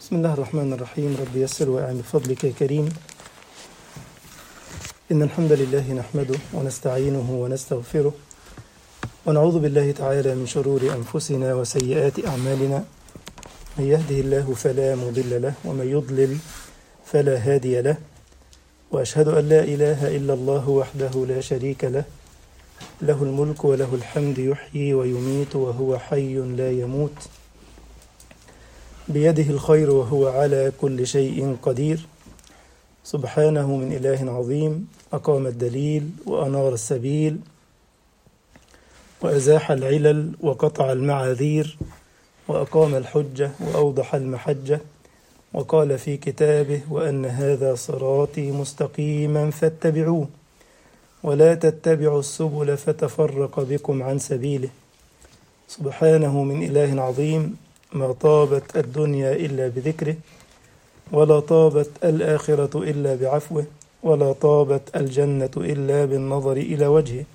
بسم الله الرحمن الرحيم رب يسر وأعن بفضلك يا كريم إن الحمد لله نحمده ونستعينه ونستغفره ونعوذ بالله تعالى من شرور أنفسنا وسيئات أعمالنا من يهده الله فلا مضل له ومن يضلل فلا هادي له وأشهد أن لا إله إلا الله وحده لا شريك له له الملك وله الحمد يحيي ويميت وهو حي لا يموت بيده الخير وهو على كل شيء قدير سبحانه من إله عظيم أقام الدليل وأنار السبيل وأزاح العلل وقطع المعاذير وأقام الحجة وأوضح المحجة وقال في كتابه وأن هذا صراطي مستقيما فاتبعوه ولا تتبعوا السبل فتفرق بكم عن سبيله سبحانه من إله عظيم ما طابت الدنيا إلا بذكره ولا طابت الآخرة إلا بعفوه ولا طابت الجنة إلا بالنظر إلى وجهه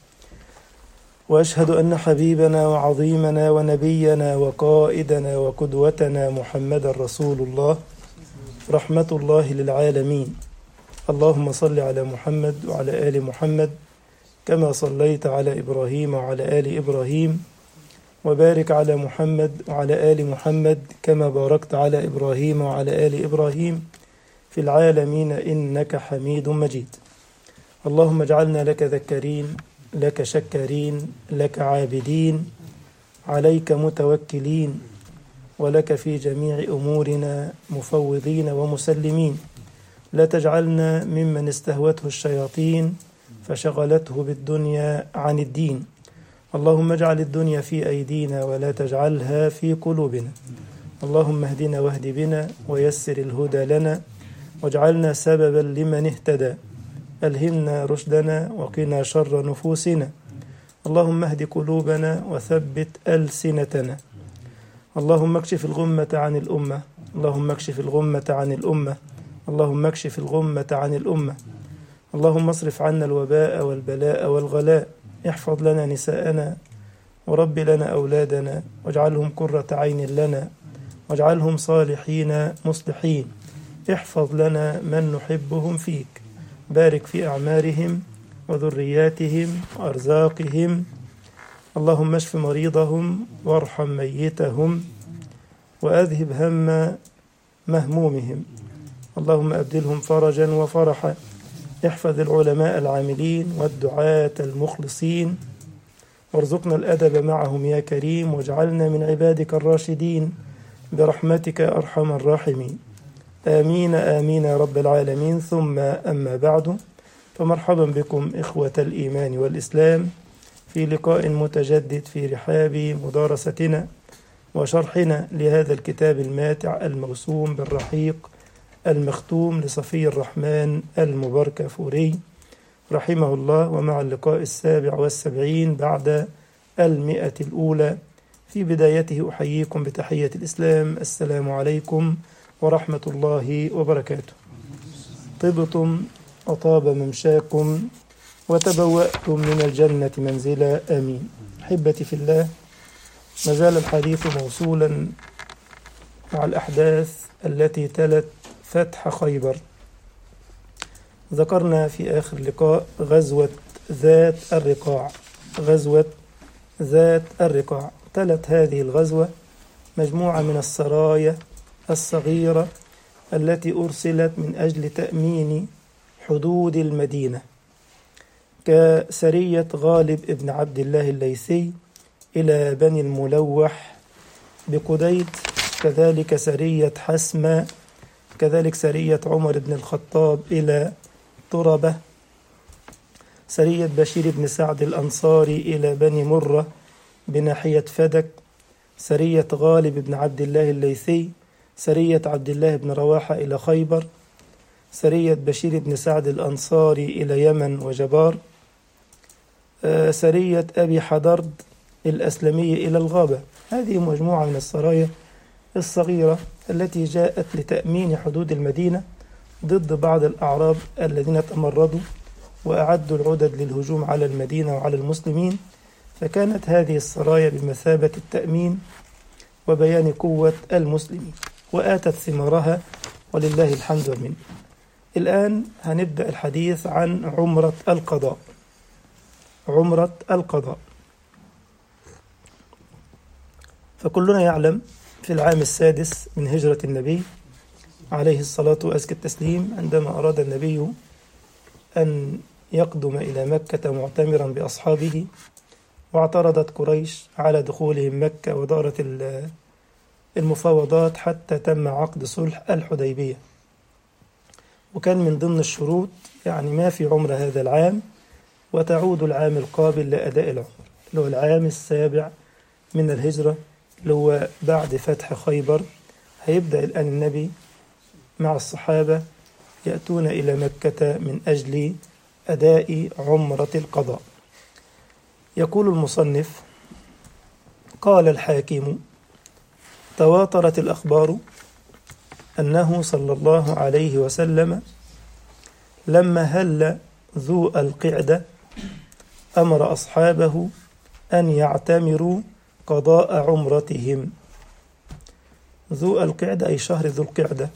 وأشهد أن حبيبنا وعظيمنا ونبينا وقائدنا وقدوتنا محمدا رسول الله رحمة الله للعالمين اللهم صل على محمد وعلى آل محمد كما صليت على إبراهيم وعلى آل إبراهيم وبارك على محمد وعلى آل محمد كما باركت على إبراهيم وعلى آل إبراهيم في العالمين إنك حميد مجيد اللهم اجعلنا لك ذكرين لك شكرين لك عابدين عليك متوكلين ولك في جميع أمورنا مفوضين ومسلمين لا تجعلنا ممن استهوته الشياطين فشغلته بالدنيا عن الدين اللهم اجعل الدنيا في أيدينا ولا تجعلها في قلوبنا اللهم اهدنا واهد بنا ويسر الهدى لنا واجعلنا سببا لمن اهتدى ألهمنا رشدنا وقنا شر نفوسنا اللهم اهد قلوبنا وثبت ألسنتنا اللهم اكشف الغمة عن الأمة اللهم اكشف الغمة عن الأمة اللهم اكشف الغمة عن الأمة اللهم اصرف عنا الوباء والبلاء والغلاء احفظ لنا نساءنا ورب لنا أولادنا واجعلهم قرة عين لنا واجعلهم صالحين مصلحين احفظ لنا من نحبهم فيك بارك في أعمارهم وذرياتهم وأرزاقهم اللهم اشف مريضهم وارحم ميتهم وأذهب هم مهمومهم اللهم أبدلهم فرجا وفرحا احفظ العلماء العاملين والدعاة المخلصين وارزقنا الأدب معهم يا كريم واجعلنا من عبادك الراشدين برحمتك يا أرحم الراحمين آمين آمين يا رب العالمين ثم أما بعد فمرحبا بكم إخوة الإيمان والإسلام في لقاء متجدد في رحاب مدارستنا وشرحنا لهذا الكتاب الماتع الموسوم بالرحيق المختوم لصفي الرحمن المباركفوري رحمه الله ومع اللقاء السابع والسبعين بعد المئة الأولى في بدايته أحييكم بتحية الإسلام السلام عليكم ورحمة الله وبركاته طبتم وطاب ممشاكم وتبوأتم من الجنة منزلا آمين أحبتي في الله ما زال الحديث موصولا مع الأحداث التي تلت فتح خيبر ذكرنا في آخر لقاء غزوة ذات الرقاع غزوة ذات الرقاع تلت هذه الغزوة مجموعة من السرايا الصغيرة التي أرسلت من أجل تأمين حدود المدينة كسرية غالب ابن عبد الله الليثي إلى بني الملوح بقديد كذلك سرية حسمة كذلك سرية عمر بن الخطاب إلى طربة سرية بشير بن سعد الأنصاري إلى بني مرة بناحية فدك سرية غالب بن عبد الله الليثي سرية عبد الله بن رواحة إلى خيبر سرية بشير بن سعد الأنصاري إلى يمن وجبار سرية أبي حضرد الأسلمي إلى الغابة هذه مجموعة من السرايا الصغيرة التي جاءت لتأمين حدود المدينة ضد بعض الأعراب الذين تمردوا وأعدوا العدد للهجوم على المدينة وعلى المسلمين فكانت هذه السرايا بمثابة التأمين وبيان قوة المسلمين وآتت ثمارها ولله الحمد والمنة الآن هنبدأ الحديث عن عمرة القضاء عمرة القضاء فكلنا يعلم في العام السادس من هجرة النبي عليه الصلاة وأزكى التسليم عندما أراد النبي أن يقدم إلى مكة معتمرا بأصحابه واعترضت قريش على دخولهم مكة ودارت المفاوضات حتى تم عقد صلح الحديبية وكان من ضمن الشروط يعني ما في عمر هذا العام وتعود العام القابل لأداء العمر اللي هو العام السابع من الهجرة اللي هو بعد فتح خيبر هيبدأ الآن النبي مع الصحابة يأتون إلى مكة من أجل أداء عمرة القضاء يقول المصنف قال الحاكم تواترت الأخبار أنه صلى الله عليه وسلم لما هل ذو القعدة أمر أصحابه أن يعتمروا قضاء عمرتهم ذو القعدة أي شهر ذو القعدة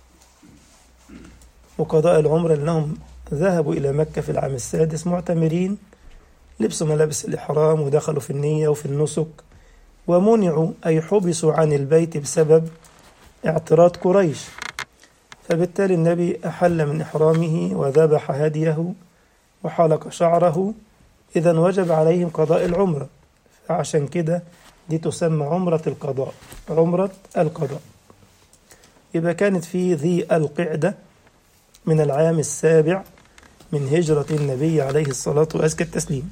وقضاء العمرة لأنهم ذهبوا إلى مكة في العام السادس معتمرين لبسوا ملابس الإحرام ودخلوا في النية وفي النسك ومنعوا أي حبسوا عن البيت بسبب اعتراض قريش فبالتالي النبي أحل من إحرامه وذبح هديه وحلق شعره إذا وجب عليهم قضاء العمرة فعشان كده دي تسمى عمرة القضاء عمرة القضاء يبقى كانت في ذي القعدة من العام السابع من هجرة النبي عليه الصلاة وأزكى التسليم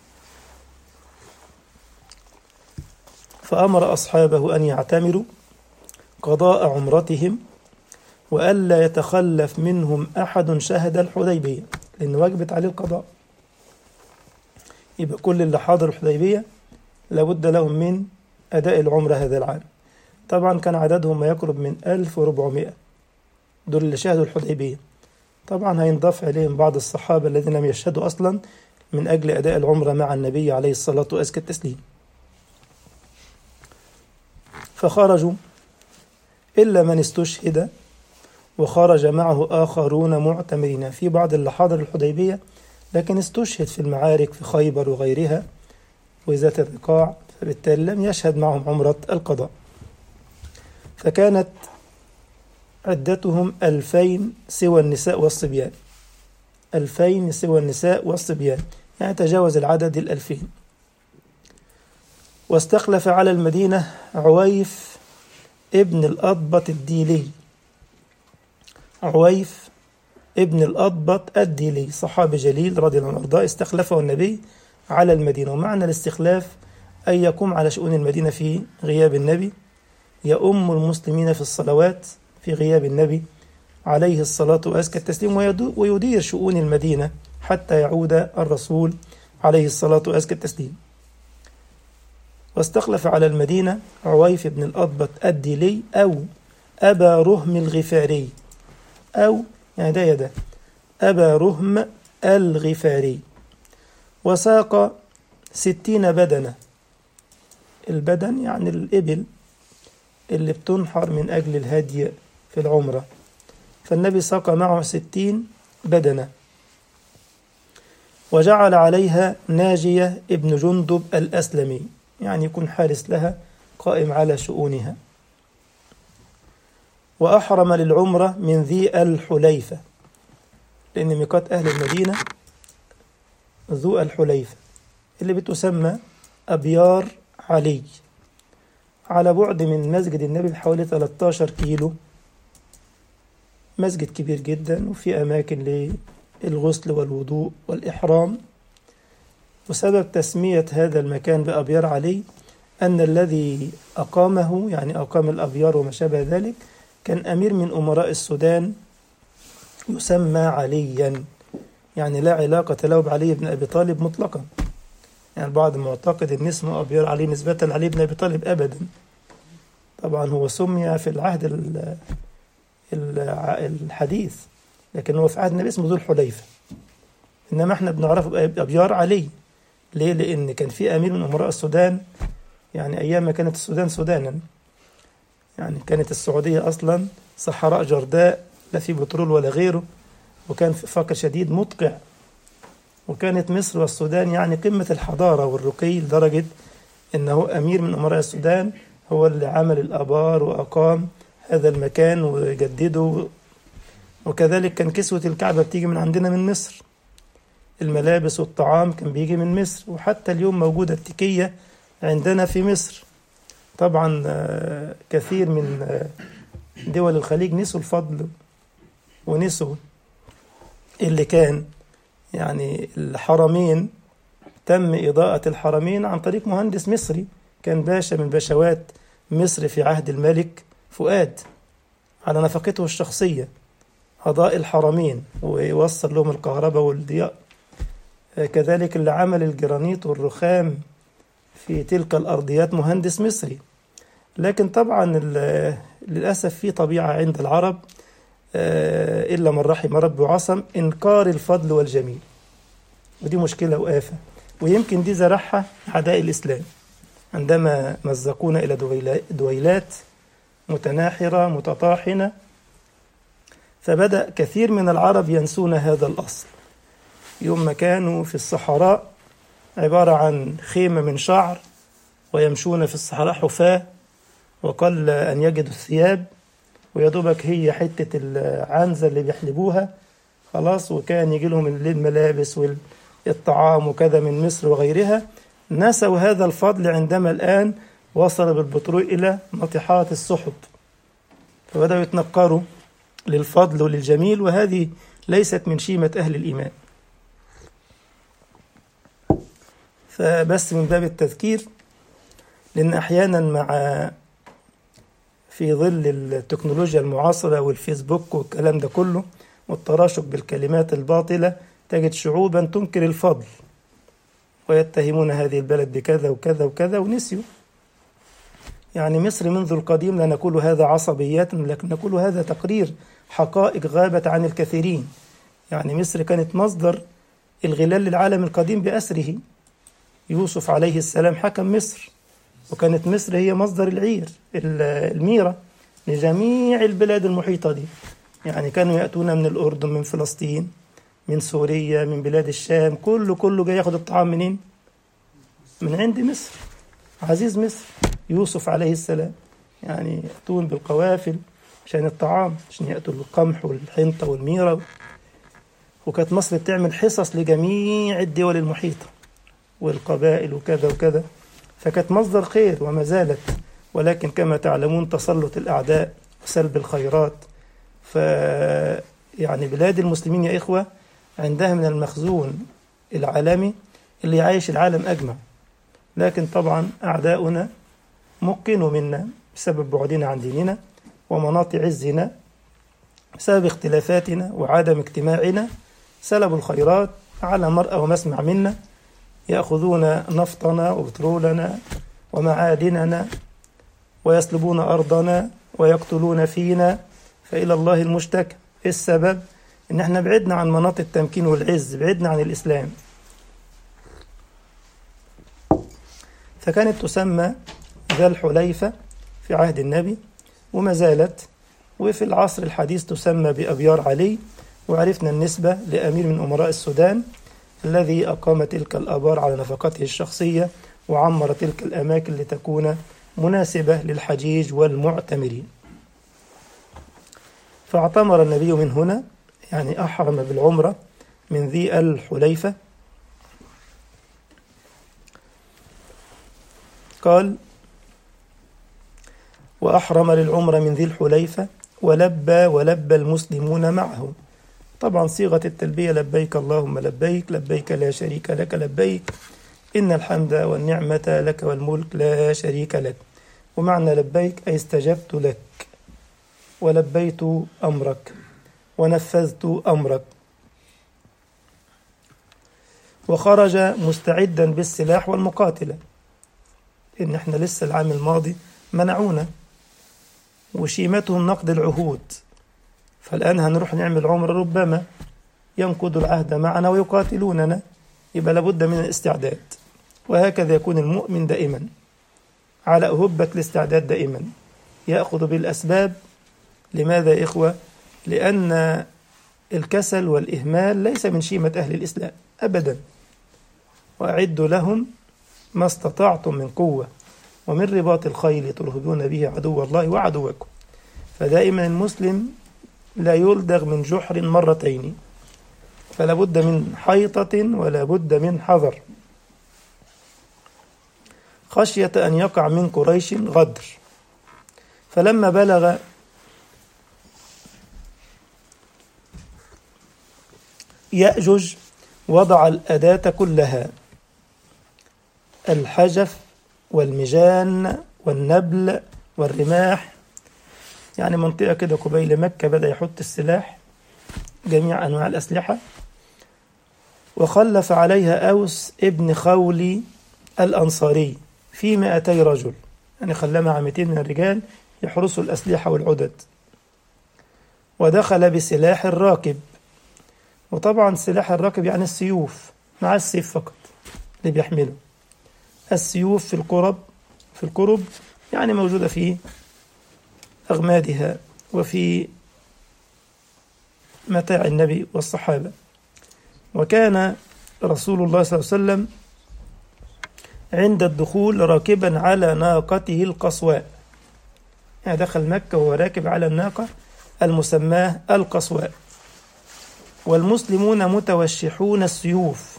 فأمر أصحابه أن يعتمروا قضاء عمرتهم وألا يتخلف منهم أحد شهد الحديبية لأن وجبت عليه القضاء يبقى كل اللي حاضر الحديبية لابد لهم من أداء العمرة هذا العام طبعا كان عددهم ما يقرب من 1400 دول اللي شهدوا الحديبية طبعا هينضاف عليهم بعض الصحابة الذين لم يشهدوا أصلا من أجل أداء العمرة مع النبي عليه الصلاة وأزكى التسليم فخرجوا إلا من استشهد وخرج معه آخرون معتمرين في بعض اللي حضر الحديبية لكن استشهد في المعارك في خيبر وغيرها وذات الرقاع فبالتالي لم يشهد معهم عمرة القضاء فكانت عدتهم ألفين سوى النساء والصبيان ألفين سوى النساء والصبيان يعني تجاوز العدد الألفين واستخلف على المدينة عويف ابن الأضبط الديلي عويف ابن الأضبط الديلي صحابي جليل رضي الله عنه وارضاه استخلفه النبي على المدينة ومعنى الاستخلاف أن يقوم على شؤون المدينة في غياب النبي يؤم المسلمين في الصلوات في غياب النبي عليه الصلاة وأزكى التسليم ويدير شؤون المدينة حتى يعود الرسول عليه الصلاة وأزكى التسليم واستخلف على المدينة عويف بن الأضبط الديلي أو أبا رهم الغفاري أو يعني ده يده أبا رهم الغفاري وساق ستين بدنة البدن يعني الإبل اللي بتنحر من أجل الهدي في العمرة فالنبي ساق معه ستين بدنة وجعل عليها ناجية ابن جندب الأسلمي يعني يكون حارس لها قائم على شؤونها وأحرم للعمرة من ذي الحليفة لأن ميقات أهل المدينة ذو الحليفة اللي بتسمى أبيار علي على بعد من مسجد النبي بحوالي 13 كيلو مسجد كبير جدا وفي أماكن للغسل والوضوء والإحرام وسبب تسمية هذا المكان بأبيار علي أن الذي أقامه يعني أقام الأبيار وما شابه ذلك كان أمير من أمراء السودان يسمى عليا يعني لا علاقة له بعلي بن أبي طالب مطلقا يعني البعض معتقد أن اسمه أبيار علي نسبة لعلي بن أبي طالب أبدا طبعا هو سمي في العهد الحديث لكن هو في عهد النبي اسمه ذو الحليفة إنما احنا بنعرفه بأبيار علي ليه؟ لأن كان في أمير من أمراء السودان يعني أيام ما كانت السودان سودانا يعني كانت السعودية أصلا صحراء جرداء لا في بترول ولا غيره وكان في فقر شديد مدقع وكانت مصر والسودان يعني قمة الحضارة والرقي لدرجة أنه أمير من أمراء السودان هو اللي عمل الآبار وأقام هذا المكان وجدده وكذلك كان كسوة الكعبة بتيجي من عندنا من مصر الملابس والطعام كان بيجي من مصر وحتى اليوم موجودة التكية عندنا في مصر طبعا كثير من دول الخليج نسوا الفضل ونسوا اللي كان يعني الحرمين تم إضاءة الحرمين عن طريق مهندس مصري كان باشا من باشوات مصر في عهد الملك فؤاد على نفقته الشخصية أضاء الحرمين ويوصل لهم الكهرباء والضياء كذلك اللي عمل الجرانيت والرخام في تلك الأرضيات مهندس مصري لكن طبعا للأسف في طبيعة عند العرب إلا من رحم رب عصم إنكار الفضل والجميل ودي مشكلة وآفة ويمكن دي زرعها أعداء الإسلام عندما مزقونا إلى دويلات متناحرة متطاحنة فبدأ كثير من العرب ينسون هذا الأصل يوم ما كانوا في الصحراء عبارة عن خيمة من شعر ويمشون في الصحراء حفاة وقل أن يجدوا الثياب ويدوبك هي حتة العنزة اللي بيحلبوها خلاص وكان يجي لهم الملابس والطعام وكذا من مصر وغيرها نسوا هذا الفضل عندما الآن وصل بالبترول إلى ناطحات السحب فبدأوا يتنكروا للفضل وللجميل وهذه ليست من شيمة أهل الإيمان فبس من باب التذكير لأن أحيانا مع في ظل التكنولوجيا المعاصرة والفيسبوك والكلام ده كله والتراشق بالكلمات الباطلة تجد شعوبا تنكر الفضل ويتهمون هذه البلد بكذا وكذا وكذا ونسيوا يعني مصر منذ القديم لا نقول هذا عصبيات لكن نقول هذا تقرير حقائق غابت عن الكثيرين يعني مصر كانت مصدر الغلال للعالم القديم بأسره يوسف عليه السلام حكم مصر وكانت مصر هي مصدر العير الميرة لجميع البلاد المحيطة دي يعني كانوا يأتون من الأردن من فلسطين من سوريا من بلاد الشام كله كله جاي ياخد الطعام منين من عند مصر عزيز مصر يوسف عليه السلام يعني يأتون بالقوافل عشان الطعام عشان يأتوا القمح والحنطة والميرة وكانت مصر بتعمل حصص لجميع الدول المحيطة والقبائل وكذا وكذا فكانت مصدر خير وما زالت ولكن كما تعلمون تسلط الأعداء وسلب الخيرات ف يعني بلاد المسلمين يا إخوة عندها من المخزون العالمي اللي يعيش العالم أجمع لكن طبعا أعداؤنا مكنوا منا بسبب بعدنا عن ديننا ومناط عزنا بسبب اختلافاتنا وعدم اجتماعنا سلبوا الخيرات على مرأى ومسمع منا يأخذون نفطنا وبترولنا ومعادننا ويسلبون أرضنا ويقتلون فينا فإلى الله المشتكى السبب إن احنا بعدنا عن مناط التمكين والعز بعدنا عن الإسلام فكانت تسمى ذا الحليفة في عهد النبي وما زالت وفي العصر الحديث تسمى بأبيار علي وعرفنا النسبة لأمير من أمراء السودان الذي أقام تلك الآبار على نفقته الشخصية وعمر تلك الأماكن لتكون مناسبة للحجيج والمعتمرين فاعتمر النبي من هنا يعني أحرم بالعمرة من ذي الحليفة قال وأحرم للعمرة من ذي الحليفة ولبى ولبى المسلمون معه طبعا صيغة التلبية لبيك اللهم لبيك لبيك لا شريك لك لبيك إن الحمد والنعمة لك والملك لا شريك لك ومعنى لبيك أي استجبت لك ولبيت أمرك ونفذت أمرك وخرج مستعدا بالسلاح والمقاتلة إن إحنا لسه العام الماضي منعونا وشيمتهم نقد العهود فالآن هنروح نعمل عمرة ربما ينقضوا العهد معنا ويقاتلوننا يبقى لابد من الاستعداد وهكذا يكون المؤمن دائما على أهبة الاستعداد دائما يأخذ بالأسباب لماذا يا إخوة؟ لأن الكسل والإهمال ليس من شيمة أهل الإسلام أبدا وأعدوا لهم ما استطعتم من قوة ومن رباط الخيل ترهبون به عدو الله وعدوكم فدائما المسلم لا يلدغ من جحر مرتين فلا بد من حيطة ولا بد من حذر خشية أن يقع من قريش غدر فلما بلغ يأجج وضع الأداة كلها الحجف والمجان والنبل والرماح يعني منطقة كده قبيل مكة بدأ يحط السلاح جميع أنواع الأسلحة وخلف عليها أوس ابن خولي الأنصاري في 200 رجل يعني خلى مع 200 من الرجال يحرسوا الأسلحة والعدد ودخل بسلاح الراكب وطبعا سلاح الراكب يعني السيوف مع السيف فقط اللي بيحمله السيوف في القرب في القرب يعني موجودة في أغمادها وفي متاع النبي والصحابة وكان رسول الله صلى الله عليه وسلم عند الدخول راكبا على ناقته القصواء يعني دخل مكة وهو راكب على الناقة المسماة القصواء والمسلمون متوشحون السيوف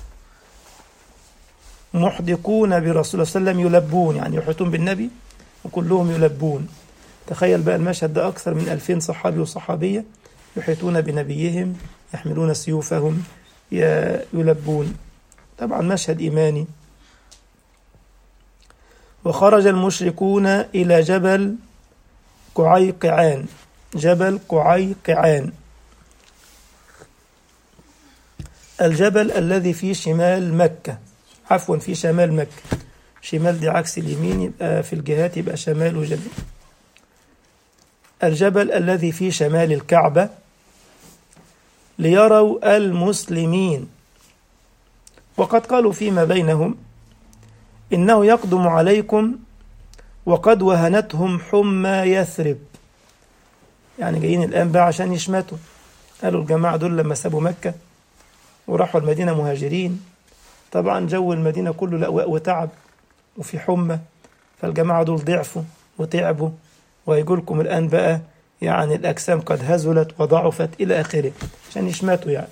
محدقون برسول الله صلى الله عليه وسلم يلبون يعني يحيطون بالنبي وكلهم يلبون تخيل بقى المشهد ده أكثر من ألفين صحابي وصحابية يحيطون بنبيهم يحملون سيوفهم يلبون طبعا مشهد إيماني وخرج المشركون إلى جبل قعيقعان جبل قعيقعان الجبل الذي في شمال مكة عفوا في شمال مكة شمال دي عكس اليمين يبقى في الجهات يبقى شمال وجنوب الجبل الذي في شمال الكعبة ليروا المسلمين وقد قالوا فيما بينهم إنه يقدم عليكم وقد وهنتهم حمى يثرب يعني جايين الآن بقى عشان يشمتوا قالوا الجماعة دول لما سابوا مكة وراحوا المدينة مهاجرين طبعا جو المدينة كله لأواء وتعب وفي حمى فالجماعة دول ضعفوا وتعبوا ويقول لكم الآن بقى يعني الأجسام قد هزلت وضعفت إلى آخره عشان يشمتوا يعني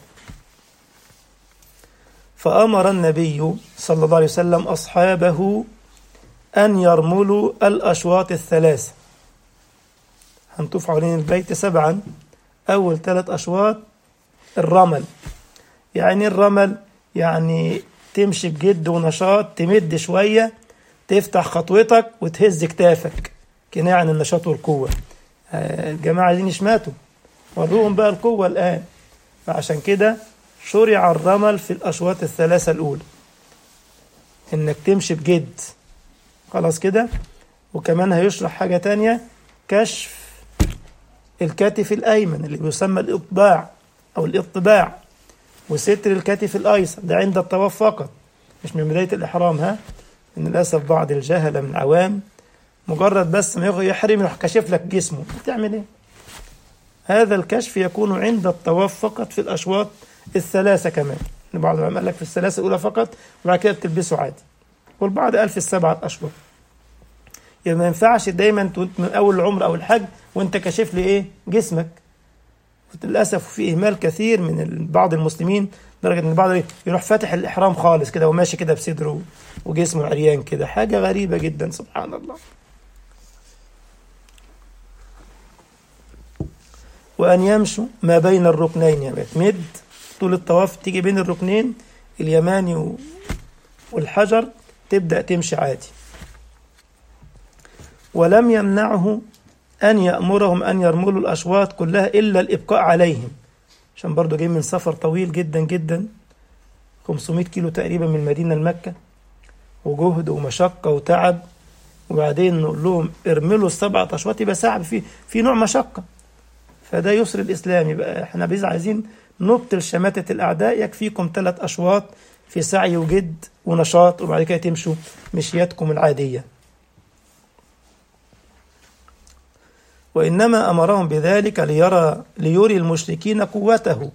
فأمر النبي صلى الله عليه وسلم أصحابه أن يرملوا الأشواط الثلاثة هنطوف حوالين البيت سبعا أول ثلاث أشواط الرمل يعني الرمل يعني تمشي بجد ونشاط تمد شوية تفتح خطوتك وتهز كتافك كناية عن النشاط والقوة الجماعة عايزين يشماتوا وروهم بقى القوة الآن فعشان كده شرع الرمل في الأشواط الثلاثة الأولى إنك تمشي بجد خلاص كده وكمان هيشرح حاجة تانية كشف الكتف الأيمن اللي بيسمى الإطباع أو الإطباع وستر الكتف الأيسر ده عند الطواف فقط مش من بداية الإحرام ها إن للأسف بعض الجهلة من العوام مجرد بس ما يحرم يروح كاشف لك جسمه بتعمل إيه؟ هذا الكشف يكون عند الطواف فقط في الأشواط الثلاثة كمان بعض العلماء قال لك في الثلاثة الأولى فقط وبعد كده بتلبسه عادي والبعض قال في السبعة أشهر يعني ما ينفعش دايما من أول العمر أو الحج وأنت كاشف لي إيه جسمك للأسف في إهمال كثير من بعض المسلمين لدرجة إن البعض يروح فاتح الإحرام خالص كده وماشي كده بصدره وجسمه عريان كده حاجة غريبة جدا سبحان الله وأن يمشوا ما بين الركنين يعني تمد طول الطواف تيجي بين الركنين اليماني والحجر تبدأ تمشي عادي ولم يمنعه أن يأمرهم أن يرملوا الأشواط كلها إلا الإبقاء عليهم عشان برضو جايين من سفر طويل جدا جدا 500 كيلو تقريبا من المدينة لمكة وجهد ومشقة وتعب وبعدين نقول لهم ارملوا السبعة أشواط يبقى صعب في في نوع مشقة فده يسر الإسلام يبقى احنا بيز عايزين نبطل شماتة الأعداء يكفيكم ثلاث أشواط في سعي وجد ونشاط وبعد كده تمشوا مشياتكم العادية وإنما أمرهم بذلك ليرى ليري المشركين قوته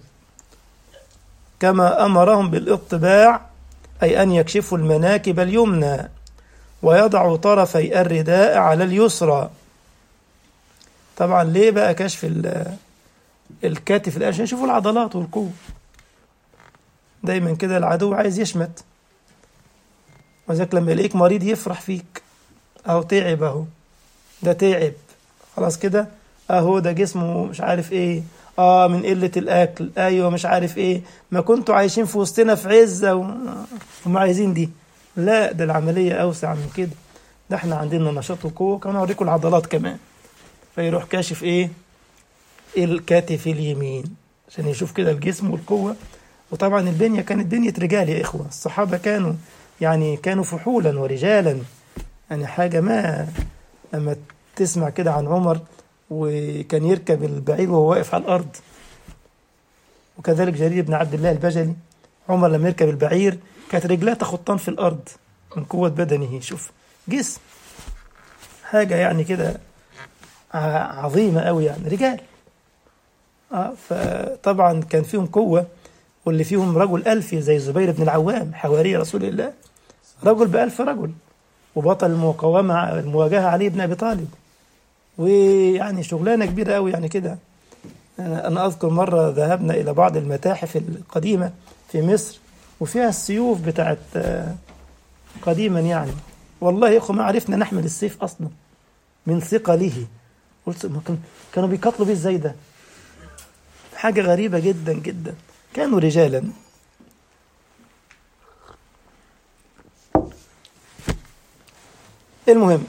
كما أمرهم بالاطباع أي أن يكشفوا المناكب اليمنى ويضعوا طرفي الرداء على اليسرى طبعا ليه بقى كشف ال- الكتف الآن عشان يشوفوا العضلات والقوة دايما كده العدو عايز يشمت وذاك لما يلاقيك مريض يفرح فيك اهو تعب اهو ده تعب خلاص كده اهو ده جسمه مش عارف ايه اه من قلة الاكل ايوه مش عارف ايه ما كنتوا عايشين في وسطنا في عزة و... هم عايزين دي لا ده العملية اوسع من كده ده احنا عندنا نشاط وقوة كمان اوريكم العضلات كمان فيروح كاشف ايه الكتف اليمين عشان يشوف كده الجسم والقوة وطبعا البنية كانت بنية رجال يا إخوة الصحابة كانوا يعني كانوا فحولا ورجالا يعني حاجة ما لما تسمع كده عن عمر وكان يركب البعير وهو واقف على الأرض وكذلك جرير بن عبد الله البجلي عمر لما يركب البعير كانت رجلاه تخطان في الأرض من قوة بدنه شوف جسم حاجة يعني كده ع- عظيمة أوي يعني رجال آه فطبعا كان فيهم قوة واللي فيهم رجل ألفي زي الزبير بن العوام حواري رسول الله رجل بألف رجل وبطل المقاومة المواجهة علي بن أبي طالب ويعني شغلانة كبيرة أوي يعني كده أنا أنا أذكر مرة ذهبنا إلى بعض المتاحف القديمة في مصر وفيها السيوف بتاعت آه، قديما يعني والله يا أخو ما عرفنا نحمل السيف أصلا من ثقله قلت ما كان- كانوا بيقاتلوا بيه ازاي ده حاجة غريبة جدا جدا كانوا رجالا المهم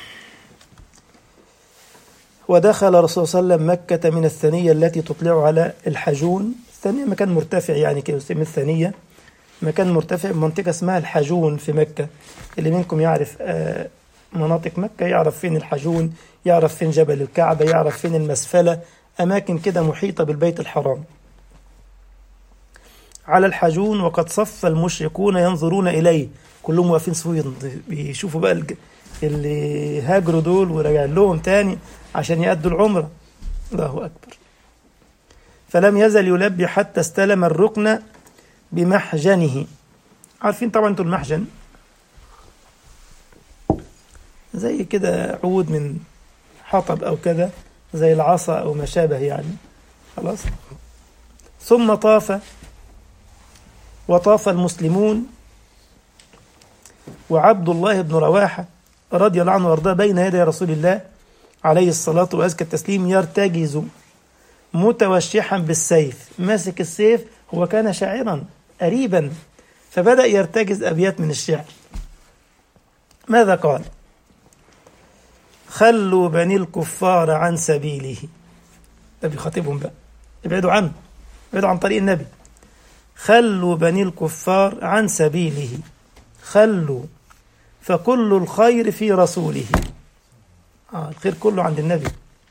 ودخل الرسول صلى الله عليه وسلم مكة من الثانية التي تطلع على الحجون الثانية مكان مرتفع يعني كده يسمى الثانية مكان مرتفع منطقة اسمها الحجون في مكة اللي منكم يعرف آه، مناطق مكة يعرف فين الحجون يعرف فين جبل الكعبة يعرف فين المسفلة أماكن كده محيطة بالبيت الحرام على الحجون وقد صف المشركون ينظرون إليه كلهم واقفين صفوف بيشوفوا بقى الج- اللي هاجروا دول ورجع لهم تاني عشان يأدوا العمرة الله أكبر فلم يزل يلبي حتى استلم الركن بمحجنه عارفين طبعا انتوا المحجن زي كده عود من حطب أو كذا زي العصا أو ما شابه يعني خلاص ثم طاف وطاف المسلمون وعبد الله بن رواحة رضي الله عنه وارضاه بين يدي رسول الله عليه الصلاة وأزكى التسليم يرتجز متوشحا بالسيف ماسك السيف هو كان شاعرا قريبا فبدأ يرتجز أبيات من الشعر ماذا قال خلوا بني الكفار عن سبيله ده بيخاطبهم بقى ابعدوا عنه ابعدوا عن طريق النبي خلوا بني الكفار عن سبيله خلوا فكل الخير في رسوله آه الخير كله عند النبي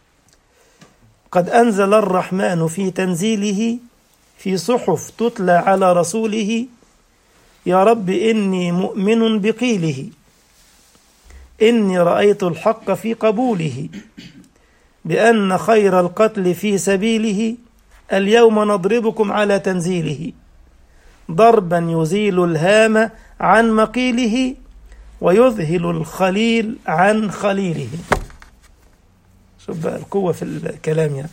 قد أنزل الرحمن في تنزيله في صحف تتلى على رسوله يا رب إني مؤمن بقيله إني رأيت الحق في قبوله بأن خير القتل في سبيله اليوم نضربكم على تنزيله ضربا يزيل الهام عن مقيله ويذهل الخليل عن خليله شوف بقى القوة في الكلام يعني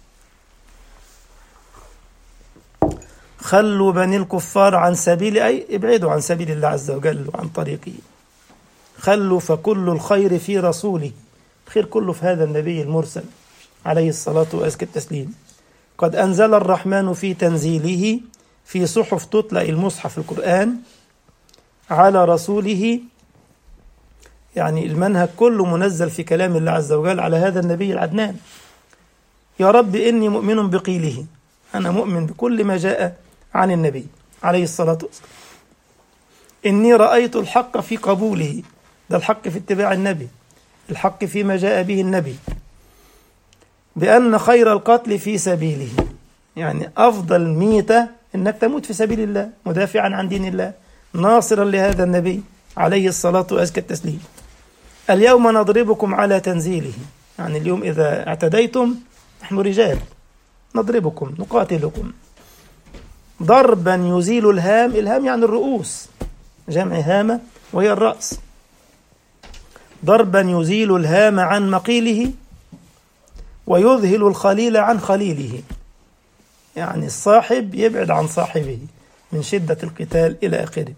خلوا بني الكفار عن سبيل أي ابعدوا عن سبيل الله عز وجل وعن طريقه خلوا فكل الخير في رسوله الخير كله في هذا النبي المرسل عليه الصلاة وأزكى التسليم قد أنزل الرحمن في تنزيله في صحف تطلع المصحف القرآن على رسوله يعني المنهج كله منزل في كلام الله عز وجل على هذا النبي العدنان يا رب إني مؤمن بقيله أنا مؤمن بكل ما جاء عن النبي عليه الصلاة والسلام إني رأيت الحق في قبوله ده الحق في اتباع النبي الحق فيما جاء به النبي بأن خير القتل في سبيله يعني أفضل ميتة إنك تموت في سبيل الله مدافعا عن دين الله ناصرا لهذا النبي عليه الصلاة وأزكى التسليم اليوم نضربكم على تنزيله يعني اليوم إذا اعتديتم نحن رجال نضربكم نقاتلكم ضربا يزيل الهام الهام يعني الرؤوس جمع هامة وهي الرأس ضربا يزيل الهام عن مقيله ويذهل الخليل عن خليله يعني الصاحب يبعد عن صاحبه من شدة القتال إلى آخره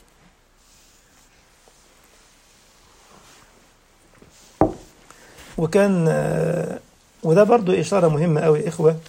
وكان وده برضو إشارة مهمة أوي إخوة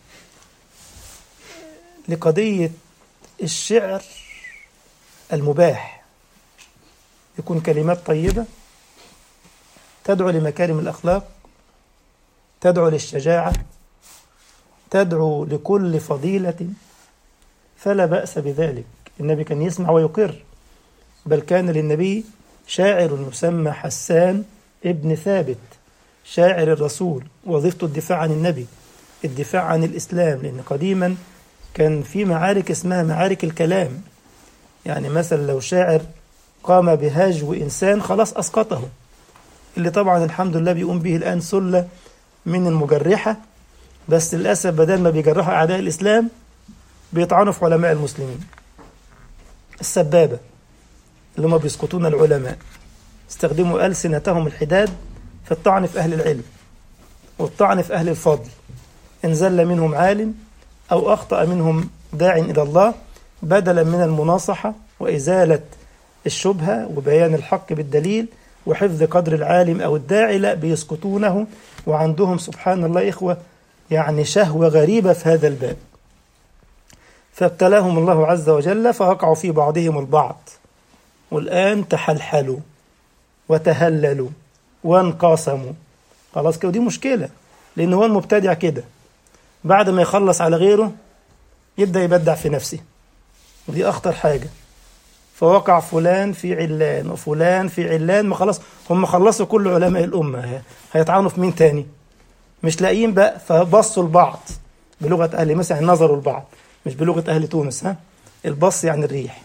لقضية الشعر المباح يكون كلمات طيبة تدعو لمكارم الأخلاق تدعو للشجاعة تدعو لكل فضيلة فلا بأس بذلك النبي كان يسمع ويقر بل كان للنبي شاعر يسمى حسان ابن ثابت شاعر الرسول وظيفته الدفاع عن النبي الدفاع عن الإسلام لأن قديما كان في معارك اسمها معارك الكلام يعني مثلا لو شاعر قام بهجو إنسان خلاص أسقطه اللي طبعا الحمد لله بيقوم به الآن سلة من المجرحة بس للأسف بدل ما بيجرحوا أعداء الإسلام بيطعنوا في علماء المسلمين السبابة اللي هم بيسقطون العلماء استخدموا ألسنتهم الحداد في الطعن في أهل العلم والطعن في أهل الفضل إن زل منهم عالم أو أخطأ منهم داع إلى الله بدلا من المناصحة وإزالة الشبهة وبيان الحق بالدليل وحفظ قدر العالم أو الداعي لا بيسقطونه وعندهم سبحان الله إخوة يعني شهوة غريبة في هذا الباب فابتلاهم الله عز وجل فوقعوا في بعضهم البعض والآن تحلحلوا وتهللوا وانقاسموا خلاص كده دي مشكلة لأن هو المبتدع كده بعد ما يخلص على غيره يبدأ يبدع في نفسه ودي أخطر حاجة فوقع فلان في علان وفلان في علان ما خلاص هم خلصوا كل علماء الأمة هيطعنوا في مين تاني مش لاقيين بقى فبصوا لبعض بلغة أهل مصر يعني نظروا لبعض مش بلغة أهل تونس ها البص يعني الريح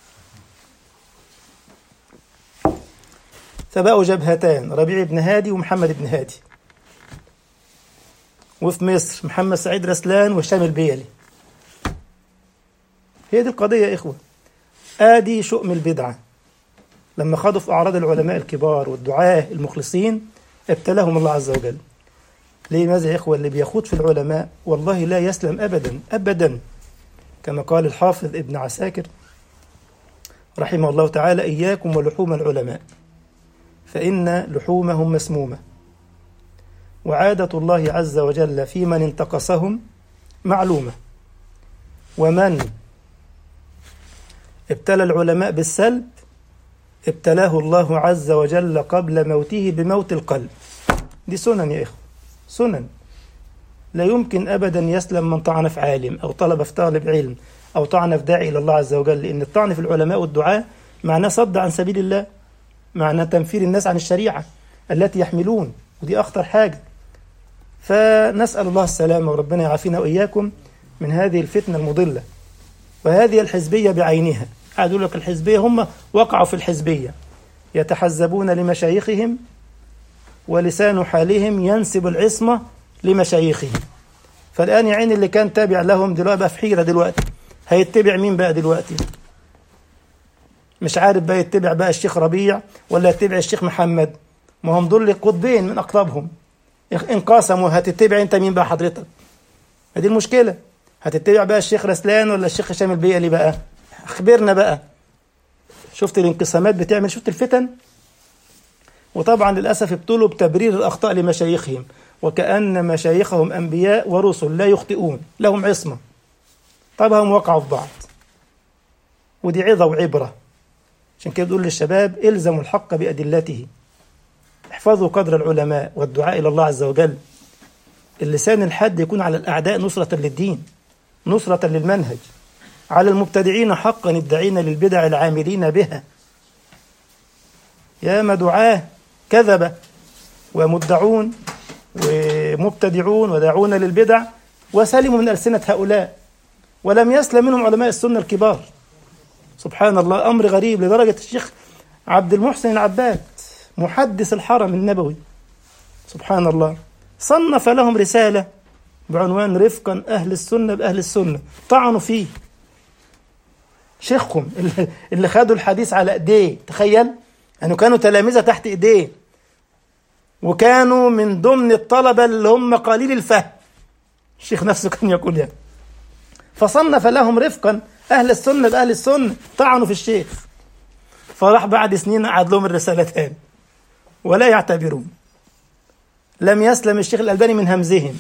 فبقوا جبهتان ربيع بن هادي ومحمد بن هادي وفي مصر محمد سعيد رسلان وهشام البيلي هي دي القضية يا إخوة آدي شؤم البدعة لما خاضوا في أعراض العلماء الكبار والدعاة المخلصين ابتلاهم الله عز وجل ليه ماذا يا إخوة اللي بيخوض في العلماء والله لا يسلم أبدا أبدا كما قال الحافظ ابن عساكر رحمه الله تعالى إياكم ولحوم العلماء فإن لحومهم مسمومة وعادة الله عز وجل في من انتقصهم معلومة ومن ابتلى العلماء بالسلب ابتلاه الله عز وجل قبل موته بموت القلب دي سنن يا إخوة سنن لا يمكن أبدا يسلم من طعن في عالم أو طلب في طالب علم أو طعن في داعي إلى الله عز وجل لأن الطعن في العلماء والدعاء معناه صد عن سبيل الله معناه تنفير الناس عن الشريعة التي يحملون ودي أخطر حاجة فنسأل الله السلامة وربنا يعافينا وإياكم من هذه الفتنة المضلة وهذه الحزبية بعينها قاعد يقول لك الحزبية هم وقعوا في الحزبية يتحزبون لمشايخهم ولسان حالهم ينسب العصمة لمشايخهم فالآن يا عين اللي كان تابع لهم دلوقتي بقى في حيرة دلوقتي هيتبع مين بقى دلوقتي مش عارف بقى يتبع بقى الشيخ ربيع ولا يتبع الشيخ محمد ما هم دول قطبين من أقطابهم انقسموا هتتبع انت مين بقى حضرتك هذه المشكلة هتتبع بقى الشيخ رسلان ولا الشيخ هشام البيئلي بقى اخبرنا بقى شفت الانقسامات بتعمل شفت الفتن وطبعا للأسف ابتلوا بتبرير الأخطاء لمشايخهم وكأن مشايخهم أنبياء ورسل لا يخطئون لهم عصمة طبعا هم وقعوا في بعض ودي عظة وعبرة عشان كده بقول للشباب الزموا الحق بأدلته احفظوا قدر العلماء والدعاء إلى الله عز وجل اللسان الحد يكون على الأعداء نصرة للدين نصرة للمنهج على المبتدعين حقا الداعين للبدع العاملين بها يا مدعاه كذبة ومدعون ومبتدعون وداعون للبدع وسلموا من ألسنة هؤلاء ولم يسلم منهم علماء السنة الكبار سبحان الله أمر غريب لدرجة الشيخ عبد المحسن العباد محدث الحرم النبوي سبحان الله صنف لهم رسالة بعنوان رفقا أهل السنة بأهل السنة طعنوا فيه شيخهم اللي- اللي خدوا الحديث على ايديه تخيل انه كانوا تلامذة تحت ايديه وكانوا من ضمن الطلبة اللي هم قليل الفهم الشيخ نفسه كان يقول يعني فصنف لهم رفقا أهل السنة بأهل السنة طعنوا في الشيخ فراح بعد سنين قعد لهم الرسالة تاني ولا يعتبرون لم يسلم الشيخ الألباني من همزهم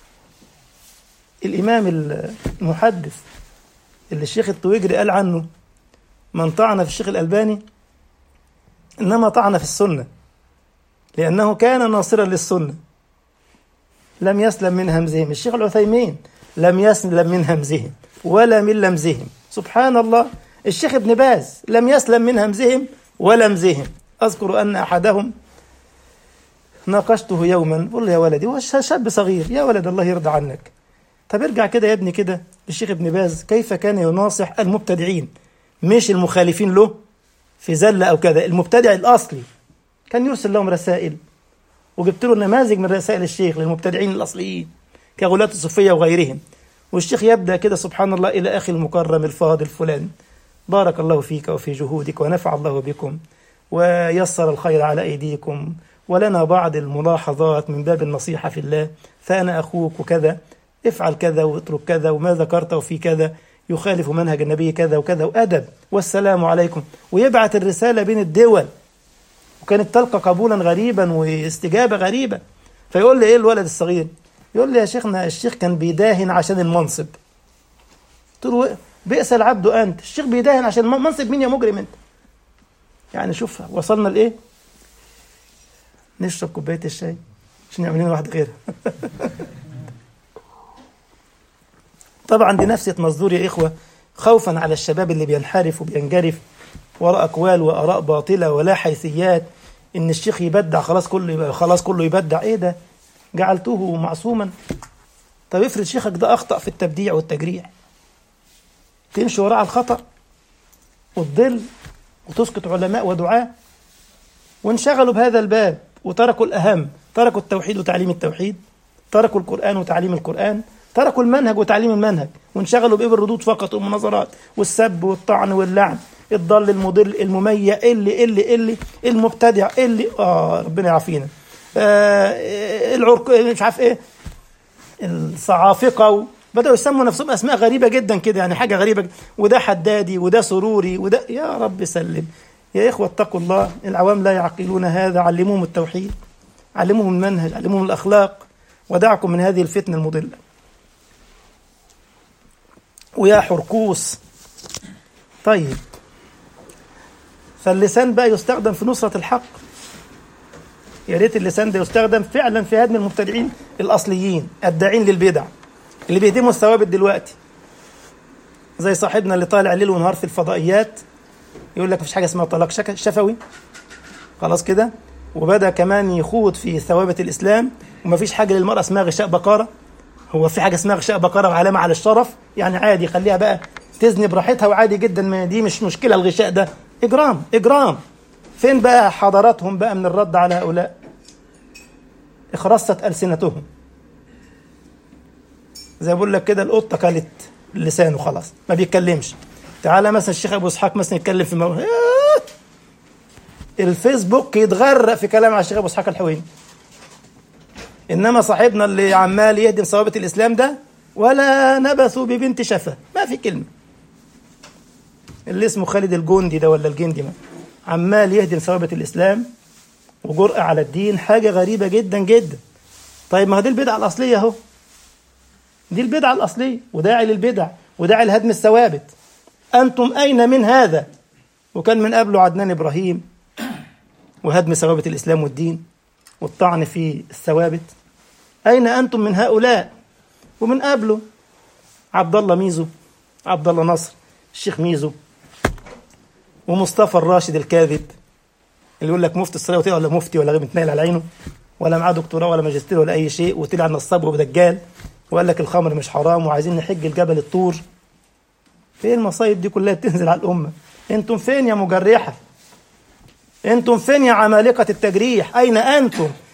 الإمام المحدث اللي الشيخ الطويجري قال عنه من طعن في الشيخ الألباني إنما طعن في السنة لأنه كان ناصرا للسنة لم يسلم من همزهم الشيخ العثيمين لم يسلم من همزهم ولا من لمزهم سبحان الله الشيخ ابن باز لم يسلم من همزهم ولمزهم أذكر أن أحدهم ناقشته يوما بقول له يا ولدي هو شاب صغير يا ولد الله يرضى عنك طب ارجع كده يا ابني كده الشيخ ابن باز كيف كان يناصح المبتدعين مش المخالفين له في زلة أو كذا المبتدع الأصلي كان يرسل لهم رسائل وجبت له نماذج من رسائل الشيخ للمبتدعين الأصليين كغلاة الصوفية وغيرهم والشيخ يبدأ كده سبحان الله إلى أخي المكرم الفاضل فلان بارك الله فيك وفي جهودك ونفع الله بكم ويسر الخير على أيديكم ولنا بعض الملاحظات من باب النصيحة في الله فأنا أخوك وكذا افعل كذا واترك كذا وما ذكرته في كذا يخالف منهج النبي كذا وكذا وأدب والسلام عليكم ويبعت الرسالة بين الدول وكانت تلقى قبولا غريبا واستجابة غريبة فيقول لي إيه الولد الصغير يقول لي يا شيخنا الشيخ كان بيداهن عشان المنصب قلت له بئس العبد أنت الشيخ بيداهن عشان منصب مين يا مجرم أنت يعني شوف وصلنا لإيه نشرب كوباية الشاي عشان يعمل لنا واحدة غيرها طبعا دي نفسة مصدور يا إخوة خوفا على الشباب اللي بينحرف وبينجرف وراء أقوال وآراء باطلة ولا حيثيات إن الشيخ يبدع خلاص كله يبقى خلاص كله يبدع إيه ده جعلته معصوما طب افرض شيخك ده أخطأ في التبديع والتجريح تمشي وراء الخطأ وتضل وتسقط علماء ودعاة وانشغلوا بهذا الباب وتركوا الأهم تركوا التوحيد وتعليم التوحيد تركوا القرآن وتعليم القرآن تركوا المنهج وتعليم المنهج وانشغلوا بإيه بالردود فقط والمناظرات والسب والطعن واللعن الضل المضل المميع اللي اللي اللي المبتدع اللي اه ربنا يعافينا آه العرق مش عارف ايه الصعافقه بدأوا يسموا نفسهم أسماء غريبة جدا كده يعني حاجة غريبة وده حدادي وده سروري وده يا رب سلم يا إخوة اتقوا الله العوام لا يعقلون هذا علموهم التوحيد علموهم المنهج علموهم الأخلاق ودعكم من هذه الفتنة المضلة ويا حركوس طيب فاللسان بقى يستخدم في نصرة الحق يا ريت اللسان ده يستخدم فعلا في هدم المبتدعين الأصليين الداعين للبدع اللي بيهدموا الثوابت دلوقتي زي صاحبنا اللي طالع ليل ونهار في الفضائيات يقول لك مفيش حاجه اسمها طلاق شفوي خلاص كده وبدا كمان يخوض في ثوابت الاسلام ومفيش حاجه للمراه اسمها غشاء بقره هو في حاجه اسمها غشاء بقره وعلامه على الشرف يعني عادي خليها بقى تزني براحتها وعادي جدا ما دي مش مشكله الغشاء ده اجرام اجرام فين بقى حضاراتهم بقى من الرد على هؤلاء اخرست السنتهم زي بقول لك كده القطه كلت لسانه خلاص ما بيتكلمش تعالى مثلا الشيخ ابو اسحاق مثلا يتكلم في موضوع الفيسبوك يتغرق في كلام على الشيخ ابو اسحاق الحويني انما صاحبنا اللي عمال يهدم ثوابت الاسلام ده ولا نبثوا ببنت شفا ما في كلمه اللي اسمه خالد الجندي ده ولا الجندي ما عمال يهدم ثوابت الاسلام وجرأة على الدين حاجه غريبه جدا جدا طيب ما دي البدعه الاصليه اهو دي البدعة الأصلية وداعي للبدع وداعي لهدم الثوابت أنتم أين من هذا وكان من قبله عدنان إبراهيم وهدم ثوابت الإسلام والدين والطعن في الثوابت أين أنتم من هؤلاء ومن قبله عبد الله ميزو عبد الله نصر الشيخ ميزو ومصطفى الراشد الكاذب اللي يقول لك مفتي الصلاة ولا مفتي ولا متنايل على عينه ولا معاه دكتوراه ولا ماجستير ولا أي شيء وطلع نصاب ودجال وقال لك الخمر مش حرام وعايزين نحج الجبل الطور فين المصايب دي كلها بتنزل على الأمة انتم فين يا مجرحة انتم فين يا عمالقة التجريح أين أنتم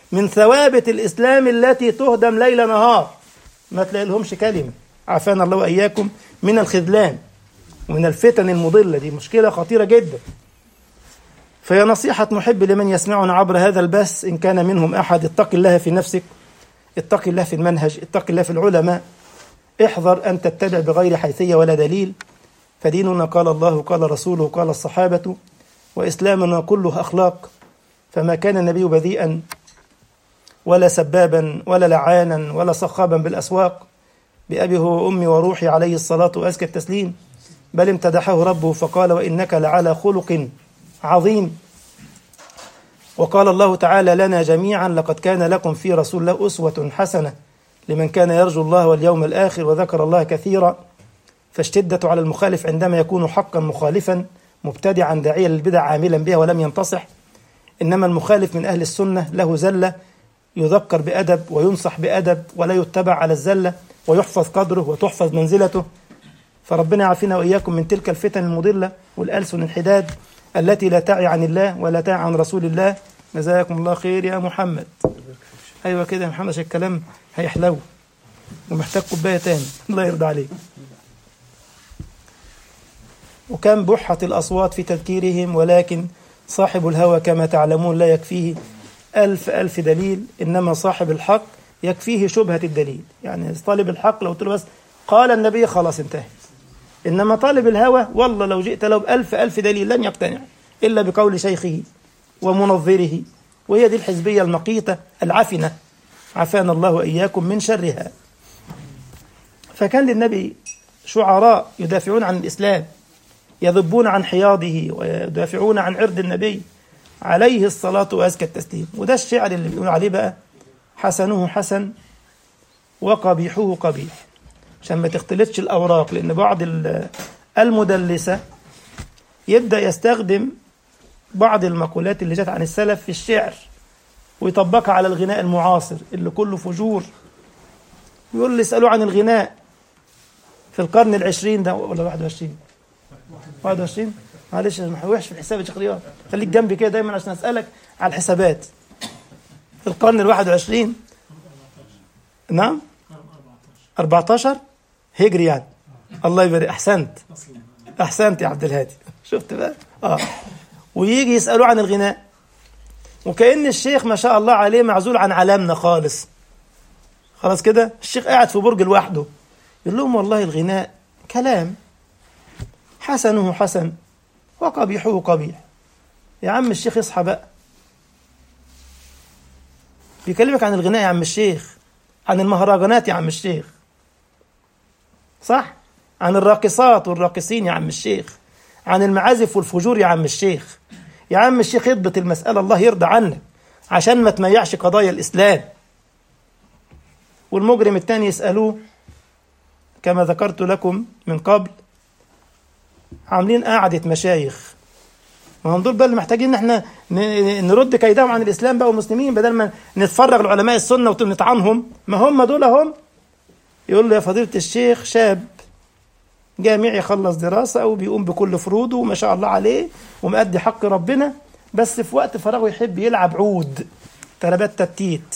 من ثوابت الإسلام التي تهدم ليل نهار ما تلاقي لهمش كلمة عافانا الله وإياكم من الخذلان ومن الفتن المضلة دي مشكلة خطيرة جدا فهي نصيحة محب لمن يسمعنا عبر هذا البث إن كان منهم أحد اتق الله في نفسك اتق الله في المنهج اتق الله في العلماء احذر أن تتبع بغير حيثية ولا دليل فديننا قال الله قال رسوله قال الصحابة وإسلامنا كله أخلاق فما كان النبي بذيئا ولا سبابا ولا لعانا ولا صخابا بالأسواق بأبي هو أمي وروحي عليه الصلاة وأزكى التسليم بل امتدحه ربه فقال وإنك لعلى خلق عظيم وقال الله تعالى لنا جميعا لقد كان لكم في رسول الله أسوة حسنة لمن كان يرجو الله واليوم الآخر وذكر الله كثيرا فالشدة على المخالف عندما يكون حقا مخالفا مبتدعا داعيا للبدع عاملا بها ولم ينتصح إنما المخالف من أهل السنة له زلة يذكر بأدب وينصح بأدب ولا يتبع على الزلة ويحفظ قدره وتحفظ منزلته فربنا يعافينا وإياكم من تلك الفتن المضلة والألسن الحداد التي لا تعي عن الله ولا تعي عن رسول الله جزاكم الله خير يا محمد أيوة كده يا محمد عشان الكلام هيحلو ومحتاج كوباية تاني الله يرضى عليك وكم بحت الأصوات في تذكيرهم ولكن صاحب الهوى كما تعلمون لا يكفيه ألف ألف دليل إنما صاحب الحق يكفيه شبهة الدليل يعني طالب الحق لو قلت له بس قال النبي خلاص انتهت إنما طالب الهوى والله لو جئت له بألف ألف دليل لن يقتنع إلا بقول شيخه ومنظره وهي دي الحزبية المقيتة العفنة عافانا الله وإياكم من شرها فكان للنبي شعراء يدافعون عن الإسلام يذبون عن حياضه ويدافعون عن عرض النبي عليه الصلاة وأزكى التسليم وده الشعر اللي بيقول عليه بقى حسنه حسن وقبيحه قبيح عشان ما تختلطش الأوراق لأن بعض المدلسة يبدأ يستخدم بعض المقولات اللي جت عن السلف في الشعر ويطبقها على الغناء المعاصر اللي كله فجور يقول لي اسألوه عن الغناء في القرن العشرين ده ولا 21 21 معلش ما وحش في الحساب يا شيخ رياض خليك جنبي كده دايما عشان اسالك على الحسابات في القرن ال 21 نعم 14 هجري يعني الله يبارك احسنت احسنت يا عبد الهادي شفت بقى اه ويجي يسالوه عن الغناء وكأن الشيخ ما شاء الله عليه معزول عن عالمنا خالص خلاص كده الشيخ قاعد في برج لوحده يقول لهم والله الغناء كلام حسنه حسن وقبيحه قبيح يا عم الشيخ اصحى بقى بيكلمك عن الغناء يا عم الشيخ عن المهرجانات يا عم الشيخ صح عن الراقصات والراقصين يا عم الشيخ عن المعازف والفجور يا عم الشيخ يا عم الشيخ يضبط المسألة الله يرضى عنك عشان ما تميعش قضايا الإسلام والمجرم الثاني يسألوه كما ذكرت لكم من قبل عاملين قعدة مشايخ ما هم دول بقى اللي محتاجين ان احنا نرد كيدهم عن الاسلام بقى والمسلمين بدل ما نتفرغ لعلماء السنه ونطعنهم ما هم دول هم يقول له يا فضيله الشيخ شاب جامعي يخلص دراسه او بيقوم بكل فروضه وما شاء الله عليه ومأدي حق ربنا بس في وقت فراغه يحب يلعب عود تربات تتيت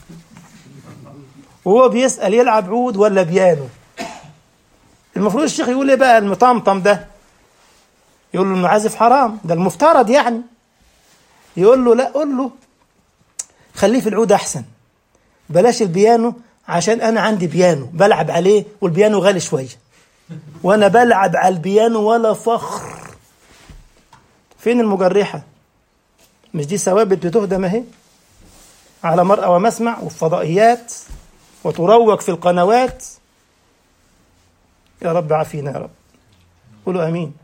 وهو بيسأل يلعب عود ولا بيانو المفروض الشيخ يقول ايه بقى المطمطم ده يقول له المعازف حرام ده المفترض يعني يقول له لا قول له خليه في العود احسن بلاش البيانو عشان انا عندي بيانو بلعب عليه والبيانو غالي شويه وانا بلعب على البيانو ولا فخر فين المجرحه مش دي ثوابت بتهدم اهي على مرأى ومسمع وفي فضائيات وتروج في القنوات يا رب عافينا يا رب قولوا امين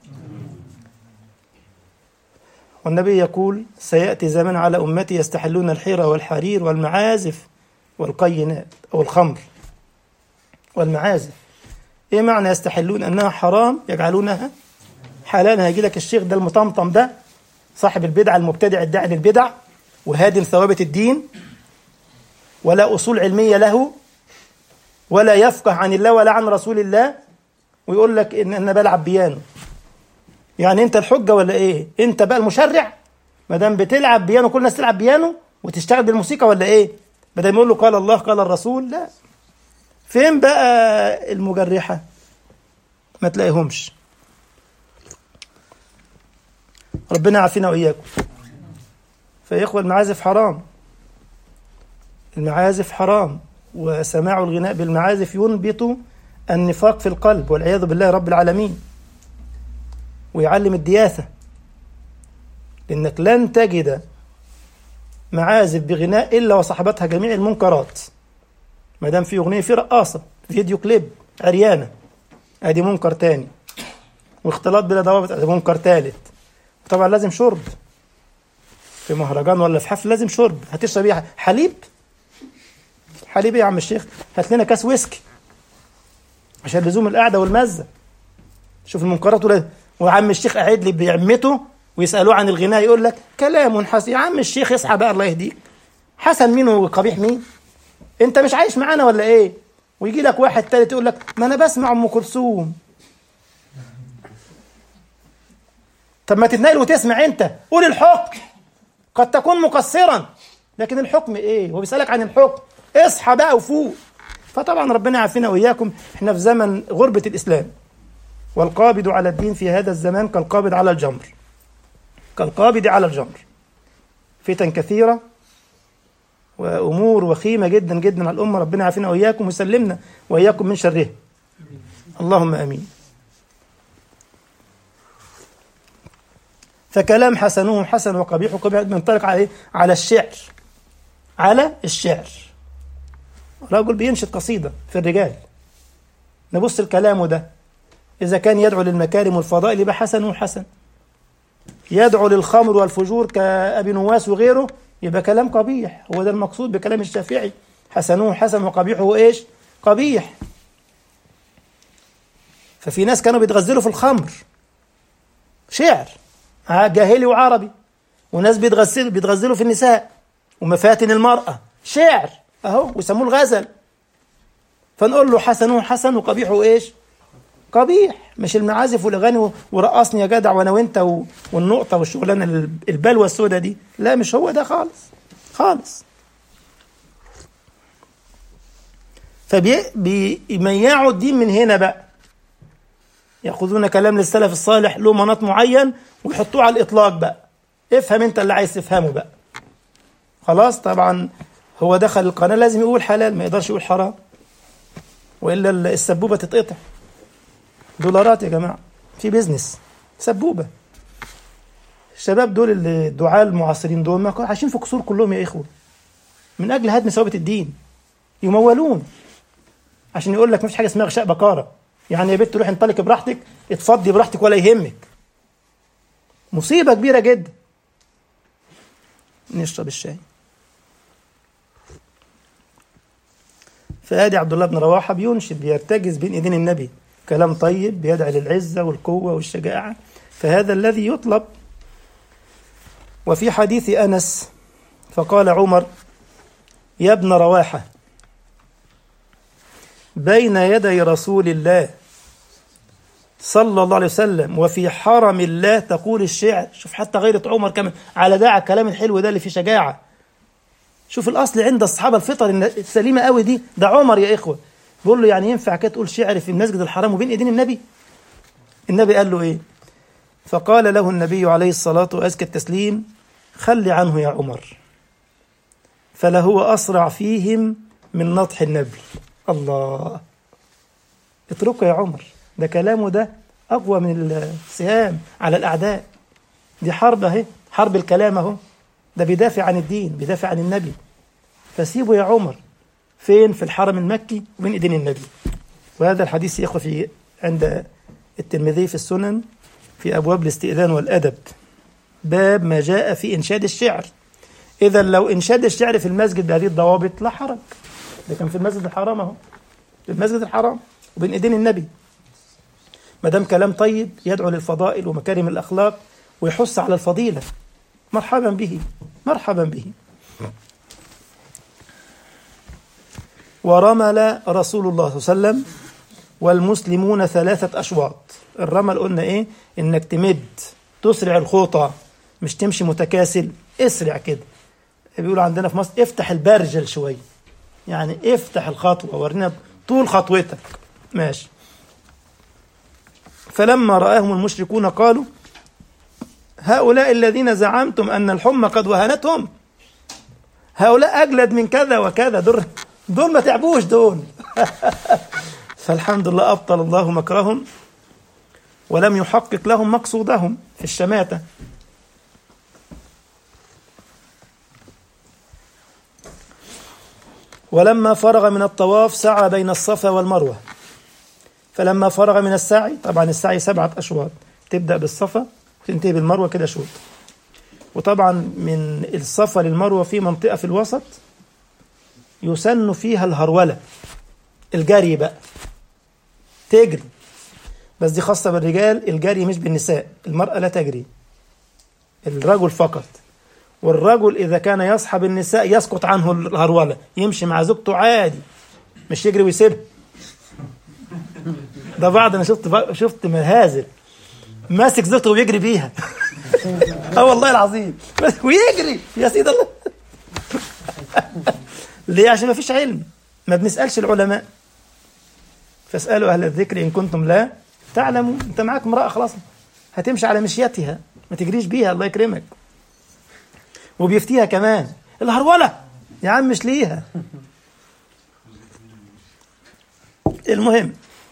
والنبي يقول سيأتي زمان على أمتي يستحلون الحيرة والحرير والمعازف والقينات أو الخمر والمعازف إيه معنى يستحلون أنها حرام يجعلونها حلال هيجي لك الشيخ ده المطمطم ده صاحب البدعة المبتدع الداعي للبدع وهادم ثوابت الدين ولا أصول علمية له ولا يفقه عن الله ولا عن رسول الله ويقول لك إن أنا بلعب بيانو يعني انت الحجه ولا ايه انت بقى المشرع ما دام بتلعب بيانو كل الناس تلعب بيانو وتشتغل بالموسيقى ولا ايه بدل ما يقول له قال الله قال الرسول لا فين بقى المجرحة ما تلاقيهمش ربنا يعافينا وإياكم فيا إخوة المعازف حرام المعازف حرام وسماع الغناء بالمعازف ينبت النفاق في القلب والعياذ بالله رب العالمين ويعلم الدياثة لأنك لن تجد معازف بغناء إلا وصاحبتها جميع المنكرات ما دام في أغنية في رقاصة فيديو كليب عريانة أدي منكر تاني واختلاط بلا ضوابط أدي منكر تالت طبعا لازم شرب في مهرجان ولا في حفل لازم شرب هتشرب ايه حليب حليب ايه يا عم الشيخ هات لنا كاس ويسكي عشان لزوم القعده والمزه شوف المنكرات ولا وعم الشيخ قاعد لي بعمته ويسالوه عن الغناء يقول لك كلام حسن يا عم الشيخ اصحى بقى الله يهديك حسن مين وقبيح مين انت مش عايش معانا ولا ايه ويجي لك واحد تالت يقول لك ما انا بسمع ام كلثوم طب ما تتنقل وتسمع انت قول الحكم قد تكون مقصرا لكن الحكم ايه هو بيسالك عن الحكم اصحى بقى وفوق فطبعا ربنا يعافينا واياكم احنا في زمن غربه الاسلام والقابض على الدين في هذا الزمان كالقابض على الجمر كالقابض على الجمر فتن كثيره وامور وخيمه جدا جدا على الامه ربنا يعافينا واياكم ويسلمنا واياكم من شره اللهم امين فكلام حسنه حسن وقبيحه قبيح بينطلق على ايه؟ على الشعر على الشعر رجل بينشد قصيدة في الرجال نبص الكلام ده إذا كان يدعو للمكارم والفضائل يبقى حسن حسن يدعو للخمر والفجور كأبي نواس وغيره يبقى كلام قبيح هو ده المقصود بكلام الشافعي حسنه حسن وقبيحه ايش قبيح ففي ناس كانوا بيتغزلوا في الخمر شعر جاهلي وعربي وناس بيتغزلوا بيتغزلوا في النساء ومفاتن المرأة شعر اهو ويسموه الغزل فنقول له حسنه حسن وقبيحه ايش قبيح مش المعازف والاغاني ورقصني يا جدع وانا وانت والنقطه والشغلانه البلوه السوداء دي لا مش هو ده خالص خالص فبيميعوا الدين من هنا بقى ياخذون كلام للسلف الصالح له مناط معين ويحطوه على الاطلاق بقى افهم انت اللي عايز تفهمه بقى خلاص طبعا هو دخل القناه لازم يقول حلال ما يقدرش يقول حرام والا السبوبه تتقطع دولارات يا جماعه في بيزنس سبوبه الشباب دول اللي الدعاة المعاصرين دول ما كانوا عايشين في قصور كلهم يا اخوه من اجل هدم ثوابت الدين يمولون عشان يقول لك مفيش حاجه اسمها غشاء بقاره يعني يا بنت روحي انطلقي براحتك اتفضي براحتك ولا يهمك مصيبه كبيره جدا نشرب الشاي فادي عبد الله بن رواحه بينشد بيرتجز بين ايدين النبي كلام طيب بيدعي للعزه والقوه والشجاعه فهذا الذي يطلب وفي حديث انس فقال عمر يا ابن رواحه بين يدي رسول الله صلى الله عليه وسلم وفي حرم الله تقول الشعر شوف حتى غيرة عمر كمان على داعي الكلام الحلو ده اللي فيه شجاعة شوف الأصل عند الصحابة الفطر السليمة قوي دي ده عمر يا إخوة بيقول له يعني ينفع كده تقول شعر في المسجد الحرام وبين إيدين النبي النبي قال له إيه فقال له النبي عليه الصلاة وأزكى التسليم خل عنه يا عمر فلهو أسرع فيهم من نطح النبل الله اتركه يا عمر ده كلامه ده أقوى من السهام على الأعداء دي حرب أهي حرب الكلام أهو ده بيدافع عن الدين بيدافع عن النبي فسيبه يا عمر فين في الحرم المكي وبين ايدين النبي وهذا الحديث يا اخوه في عند الترمذي في السنن في ابواب الاستئذان والادب باب ما جاء في انشاد الشعر اذا لو انشاد الشعر في المسجد بهذه الضوابط لا حرج ده كان في المسجد الحرام اهو في المسجد الحرام وبين ايدين النبي ما دام كلام طيب يدعو للفضائل ومكارم الاخلاق ويحث على الفضيله مرحبا به مرحبا به ورمل رسول الله صلى الله عليه وسلم والمسلمون ثلاثة أشواط الرمل قلنا إيه إنك تمد تسرع الخوطة مش تمشي متكاسل اسرع كده بيقولوا عندنا في مصر افتح البرجل شوية يعني افتح الخطوة ورينا طول خطوتك ماشي فلما رآهم المشركون قالوا هؤلاء الذين زعمتم أن الحمى قد وهنتهم هؤلاء أجلد من كذا وكذا دول دول ما تعبوش دول فالحمد لله أبطل الله مكرهم ولم يحقق لهم مقصودهم في الشماتة ولما فرغ من الطواف سعى بين الصفا والمروة فلما فرغ من السعي طبعا السعي سبعة أشواط تبدأ بالصفا وتنتهي بالمروة كده شوط وطبعا من الصفا للمروة في منطقة في الوسط يسن فيها الهرولة الجري بقى تجري بس دي خاصة بالرجال الجري مش بالنساء المرأة لا تجري الرجل فقط والرجل إذا كان يصحب النساء يسقط عنه الهرولة يمشي مع زوجته عادي مش يجري ويسيبها ده بعض أنا شفت شفت مهازل ماسك زوجته ويجري بيها اه والله العظيم ويجري يا سيد الله ليه عشان ما فيش علم ما بنسألش العلماء فاسألوا أهل الذكر إن كنتم لا تعلموا أنت معاك امرأة خلاص هتمشي على مشيتها ما تجريش بيها الله يكرمك وبيفتيها كمان الهرولة يا عم مش ليها المهم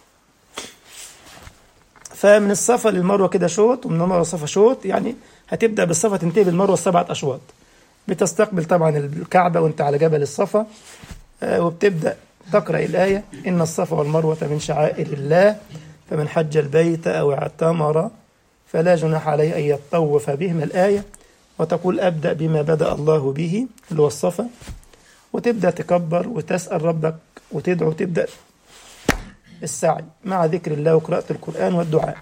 فمن الصفا للمروة كده شوط ومن المروة الصفا شوط يعني هتبدأ بالصفا تنتهي بالمروة السبعة أشواط بتستقبل طبعا الكعبة وانت على جبل الصفا آه وبتبدأ تقرأ الآية إن الصفا والمروة من شعائر الله فمن حج البيت أو اعتمر فلا جناح عليه أن يطوف بهما الآية وتقول أبدأ بما بدأ الله به اللي هو الصفا وتبدأ تكبر وتسأل ربك وتدعو تبدأ السعي مع ذكر الله وقراءة القرآن والدعاء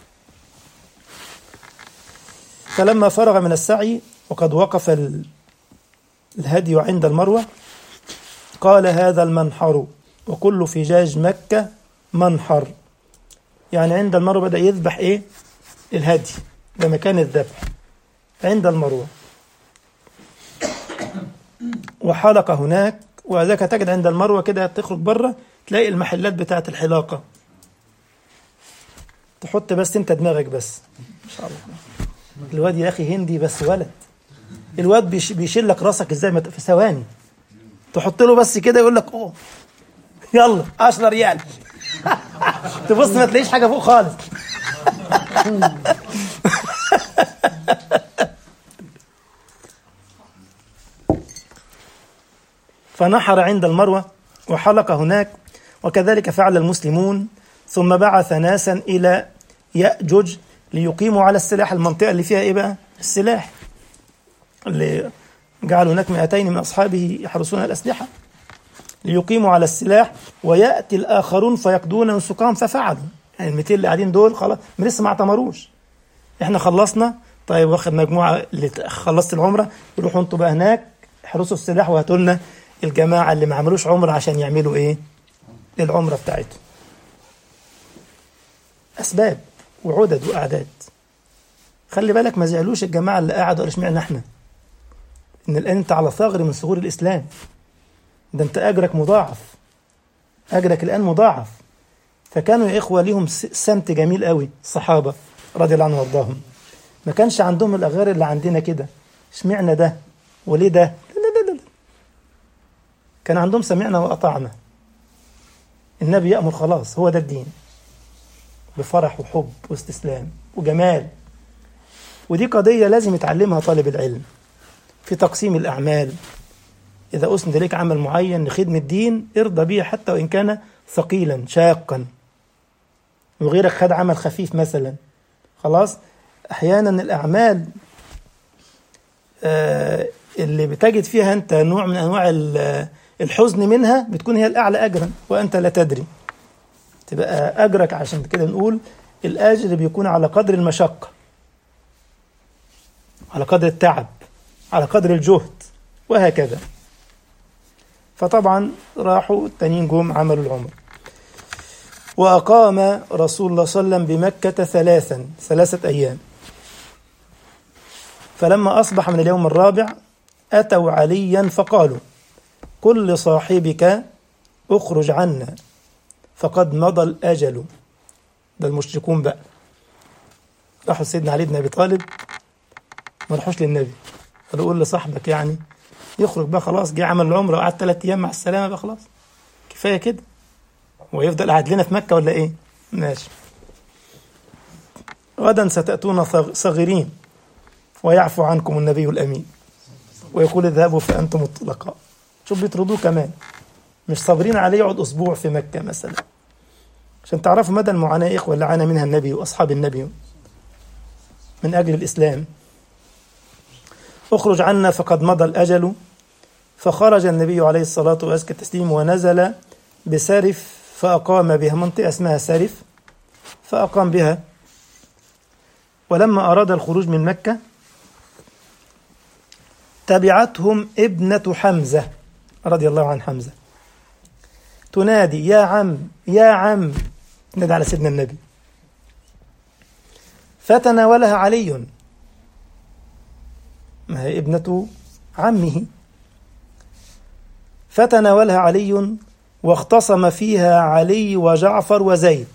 فلما فرغ من السعي وقد وقف الهدي عند المروة قال هذا المنحر وكل فجاج مكة منحر يعني عند المروة بدأ يذبح إيه الهدي ده مكان الذبح عند المروة وحلق هناك وذاك تجد عند المروة كده تخرج بره تلاقي المحلات بتاعت الحلاقة تحط بس انت دماغك بس ما شاء الله الواد يا اخي هندي بس ولد الواد بيش بيشيل لك راسك ازاي في ثواني تحط له بس كده يقول لك اوه يلا 10 ريال تبص ما تلاقيش حاجه فوق خالص فنحر عند المروه وحلق هناك وكذلك فعل المسلمون ثم بعث ناسا إلى يأجج ليقيموا على السلاح المنطقة اللي فيها إيه بقى؟ السلاح اللي جعل هناك 200 من أصحابه يحرسون الأسلحة ليقيموا على السلاح ويأتي الآخرون فيقضون نسكهم ففعلوا يعني ال 200 اللي قاعدين دول خلاص لسه ما اعتمروش احنا خلصنا طيب واخد مجموعة اللي خلصت العمرة يروحوا انتوا بقى هناك احرسوا السلاح وهاتوا لنا الجماعة اللي ما عملوش عمرة عشان يعملوا ايه؟ العمرة بتاعتهم أسباب وعدد وأعداد خلي بالك ما زعلوش الجماعة اللي قاعدوا قالوا اشمعنى احنا إن الآن أنت على ثغر من ثغور الإسلام ده أنت أجرك مضاعف أجرك الآن مضاعف فكانوا يا إخوة ليهم سمت جميل قوي الصحابة رضي الله عنهم وارضاهم ما كانش عندهم الأغيار اللي عندنا كده اشمعنى ده وليه ده لا لا لا لا كان عندهم سمعنا وأطعنا النبي يأمر خلاص هو ده الدين بفرح وحب واستسلام وجمال ودي قضية لازم يتعلمها طالب العلم في تقسيم الأعمال إذا أسند إليك عمل معين لخدمة الدين ارضى به حتى وإن كان ثقيلا شاقا وغيرك خد عمل خفيف مثلا خلاص أحيانا الأعمال آه اللي بتجد فيها أنت نوع من أنواع الحزن منها بتكون هي الأعلى أجرا وأنت لا تدري تبقى أجرك عشان كده نقول الأجر بيكون على قدر المشقة على قدر التعب على قدر الجهد وهكذا فطبعا راحوا التانيين جم عملوا العمر وأقام رسول الله صلى الله عليه وسلم بمكة ثلاثا ثلاثة أيام فلما أصبح من اليوم الرابع أتوا عليا فقالوا كل صاحبك اخرج عنا فقد مضى الأجل ده المشركون بقى راحوا سيدنا علي بن أبي طالب ما راحوش للنبي قالوا قول لصاحبك يعني يخرج بقى خلاص جه عمل العمرة وقعد ثلاث أيام مع السلامة بقى خلاص كفاية كده ويفضل قاعد لنا في مكة ولا إيه؟ ماشي غدا ستأتون صغيرين ويعفو عنكم النبي الأمين ويقول اذهبوا فأنتم الطلقاء شوف بيطردوه كمان مش صابرين عليه يقعد أسبوع في مكة مثلا عشان تعرفوا مدى المعاناة إخوة اللي عانى منها النبي وأصحاب النبي من أجل الإسلام اخرج عنا فقد مضى الأجل فخرج النبي عليه الصلاة وأزكى التسليم ونزل بسرف فأقام بها منطقة اسمها سرف فأقام بها ولما أراد الخروج من مكة تبعتهم ابنة حمزة رضي الله عن حمزة تنادي يا عم يا عم نادى على سيدنا النبي فتناولها علي ما هي ابنة عمه فتناولها علي واختصم فيها علي وجعفر وزيد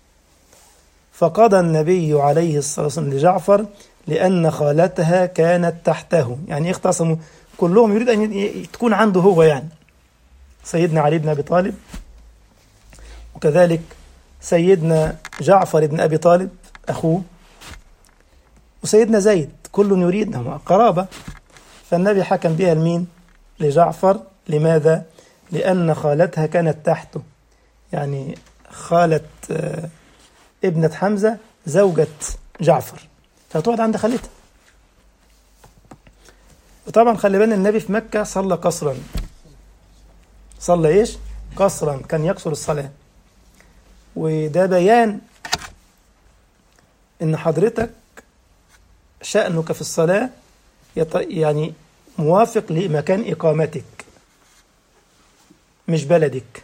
فقضى النبي عليه الصلاة والسلام لجعفر لأن خالتها كانت تحته يعني اختصموا كلهم يريد أن تكون عنده هو يعني سيدنا علي بن أبي طالب وكذلك سيدنا جعفر بن أبي طالب أخوه وسيدنا زيد كل يريد قرابة فالنبي حكم بها لمين لجعفر لماذا لأن خالتها كانت تحته يعني خالة ابنة حمزة زوجة جعفر فتقعد عند خالتها وطبعا خلي بالنا النبي في مكة صلى قصرا صلى ايش؟ قصرا كان يقصر الصلاة وده بيان ان حضرتك شأنك في الصلاة يعني موافق لمكان إقامتك مش بلدك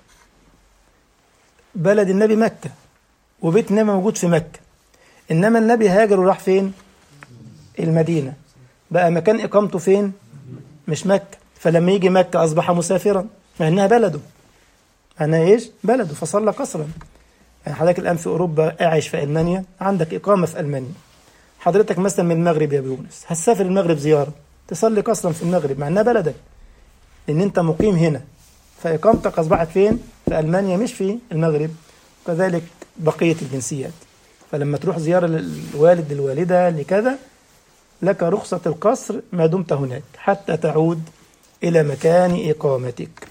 بلد النبي مكة وبيت النبي موجود في مكة إنما النبي هاجر وراح فين المدينة بقى مكان إقامته فين مش مكة فلما يجي مكة أصبح مسافرا مع إنها بلده معناها إيش بلده فصلى قصرا يعني حضرتك الآن في أوروبا قاعش في ألمانيا عندك إقامة في ألمانيا حضرتك مثلا من المغرب يا يونس هتسافر المغرب زيارة تصلي قصرا في المغرب مع إنها بلدك لأن أنت مقيم هنا فإقامتك أصبحت فين؟ في ألمانيا مش في المغرب كذلك بقية الجنسيات فلما تروح زيارة للوالد الوالدة لكذا لك رخصة القصر ما دمت هناك حتى تعود إلى مكان إقامتك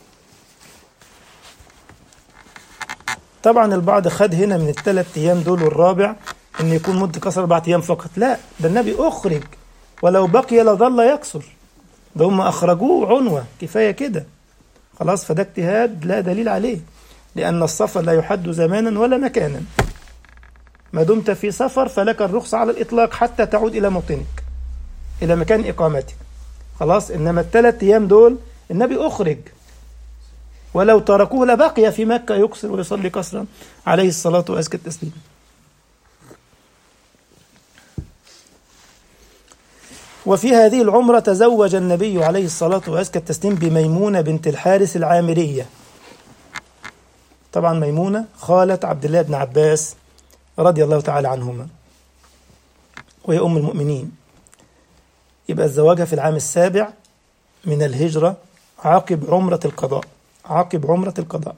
طبعا البعض خد هنا من الثلاث أيام دول والرابع أن يكون مدة قصر أربعة أيام فقط لا ده النبي أخرج ولو بقي لظل يقصر ده هم أخرجوه عنوة كفاية كده خلاص فده اجتهاد لا دليل عليه لأن السفر لا يحد زمانا ولا مكانا ما دمت في سفر فلك الرخصة على الإطلاق حتى تعود إلى موطنك إلى مكان إقامتك خلاص إنما الثلاث أيام دول النبي أخرج ولو تركوه لبقي في مكة يقصر ويصلي قصرا عليه الصلاة وأزكى التسليم وفي هذه العمرة تزوج النبي عليه الصلاة وأزكى التسليم بميمونة بنت الحارث العامرية طبعا ميمونة خالة عبد الله بن عباس رضي الله تعالى عنهما وهي أم المؤمنين يبقى زواجها في العام السابع من الهجرة عقب عمرة القضاء عقب عمرة القضاء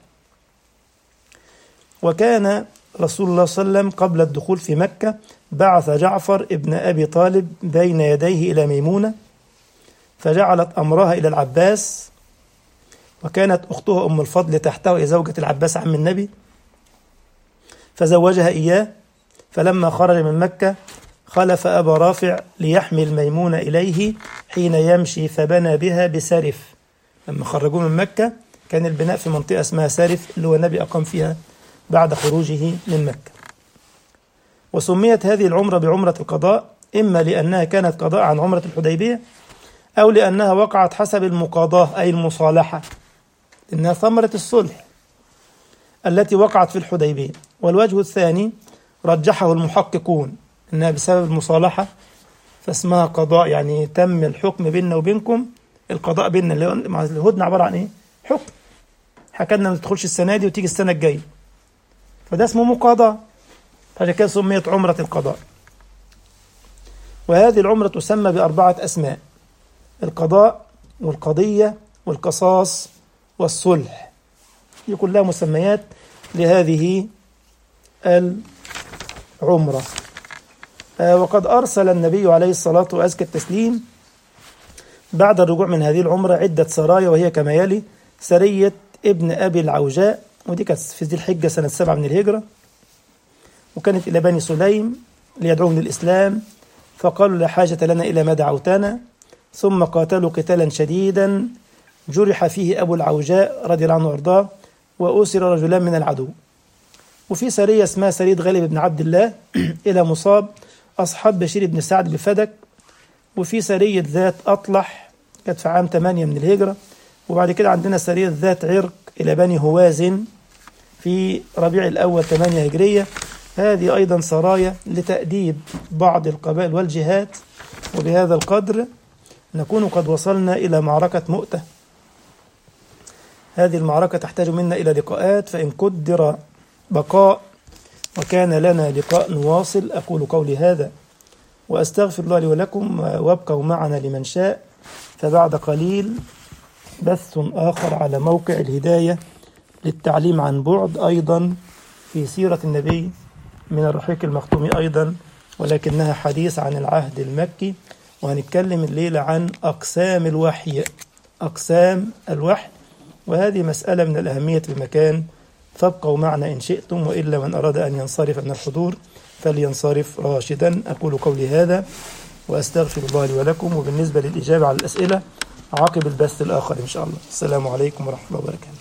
وكان رسول الله صلى الله عليه وسلم قبل الدخول في مكة بعث جعفر ابن أبي طالب بين يديه إلى ميمونة فجعلت أمرها إلى العباس وكانت أختها أم الفضل تحته هي زوجة العباس عم النبي فزوجها إياه فلما خرج من مكة خلف أبا رافع ليحمل ميمونة إليه حين يمشي فبنى بها بسرف لما خرجوه من مكة كان البناء في منطقة اسمها سارف اللي هو النبي أقام فيها بعد خروجه من مكة وسميت هذه العمرة بعمرة القضاء إما لأنها كانت قضاء عن عمرة الحديبية أو لأنها وقعت حسب المقاضاة أي المصالحة إنها ثمرة الصلح التي وقعت في الحديبية والوجه الثاني رجحه المحققون أنها بسبب المصالحة فاسمها قضاء يعني تم الحكم بيننا وبينكم القضاء بيننا اللي هو مع الهدنة عبارة عن ايه؟ حكم حكمنا ما تدخلش السنة دي وتيجي السنة الجاية فده اسمه مقاضاة عشان كده سميت عمرة القضاء وهذه العمرة تسمى بأربعة أسماء القضاء والقضية والقصاص والصلح دي كلها مسميات لهذه العمرة آه وقد أرسل النبي عليه الصلاة وأزكى التسليم بعد الرجوع من هذه العمرة عدة سرايا وهي كما يلي سرية ابن أبي العوجاء ودي كانت في ذي الحجة سنة سبعة من الهجرة وكانت إلى بني سليم ليدعوهم للإسلام فقالوا لا حاجة لنا إلى ما دعوتنا ثم قاتلوا قتالا شديدا جرح فيه أبو العوجاء رضي الله عنه وأرضاه وأسر رجلان من العدو وفي سرية اسمها سرية غالب بن عبد الله إلى مصاب أصحاب بشير بن سعد بفدك وفي سرية ذات أطلح كانت في عام 8 من الهجرة وبعد كده عندنا سرية ذات عرق إلى بني هوازن في ربيع الأول 8 هجرية هذه أيضا سرايا لتأديب بعض القبائل والجهات وبهذا القدر نكون قد وصلنا إلى معركة مؤتة هذه المعركة تحتاج منا إلى لقاءات فإن قدر بقاء وكان لنا لقاء نواصل أقول قولي هذا وأستغفر الله لي ولكم وابقوا معنا لمن شاء فبعد قليل بث آخر على موقع الهداية للتعليم عن بعد أيضا في سيرة النبي من الرحيق المختوم أيضا ولكنها حديث عن العهد المكي وهنتكلم الليلة عن أقسام الوحي أقسام الوحي وهذه مسألة من الأهمية بمكان فابقوا معنا إن شئتم وإلا من أراد أن ينصرف من الحضور فلينصرف راشدا أقول قولي هذا وأستغفر الله لي ولكم وبالنسبة للإجابة على الأسئلة عقب البث الآخر إن شاء الله السلام عليكم ورحمة الله وبركاته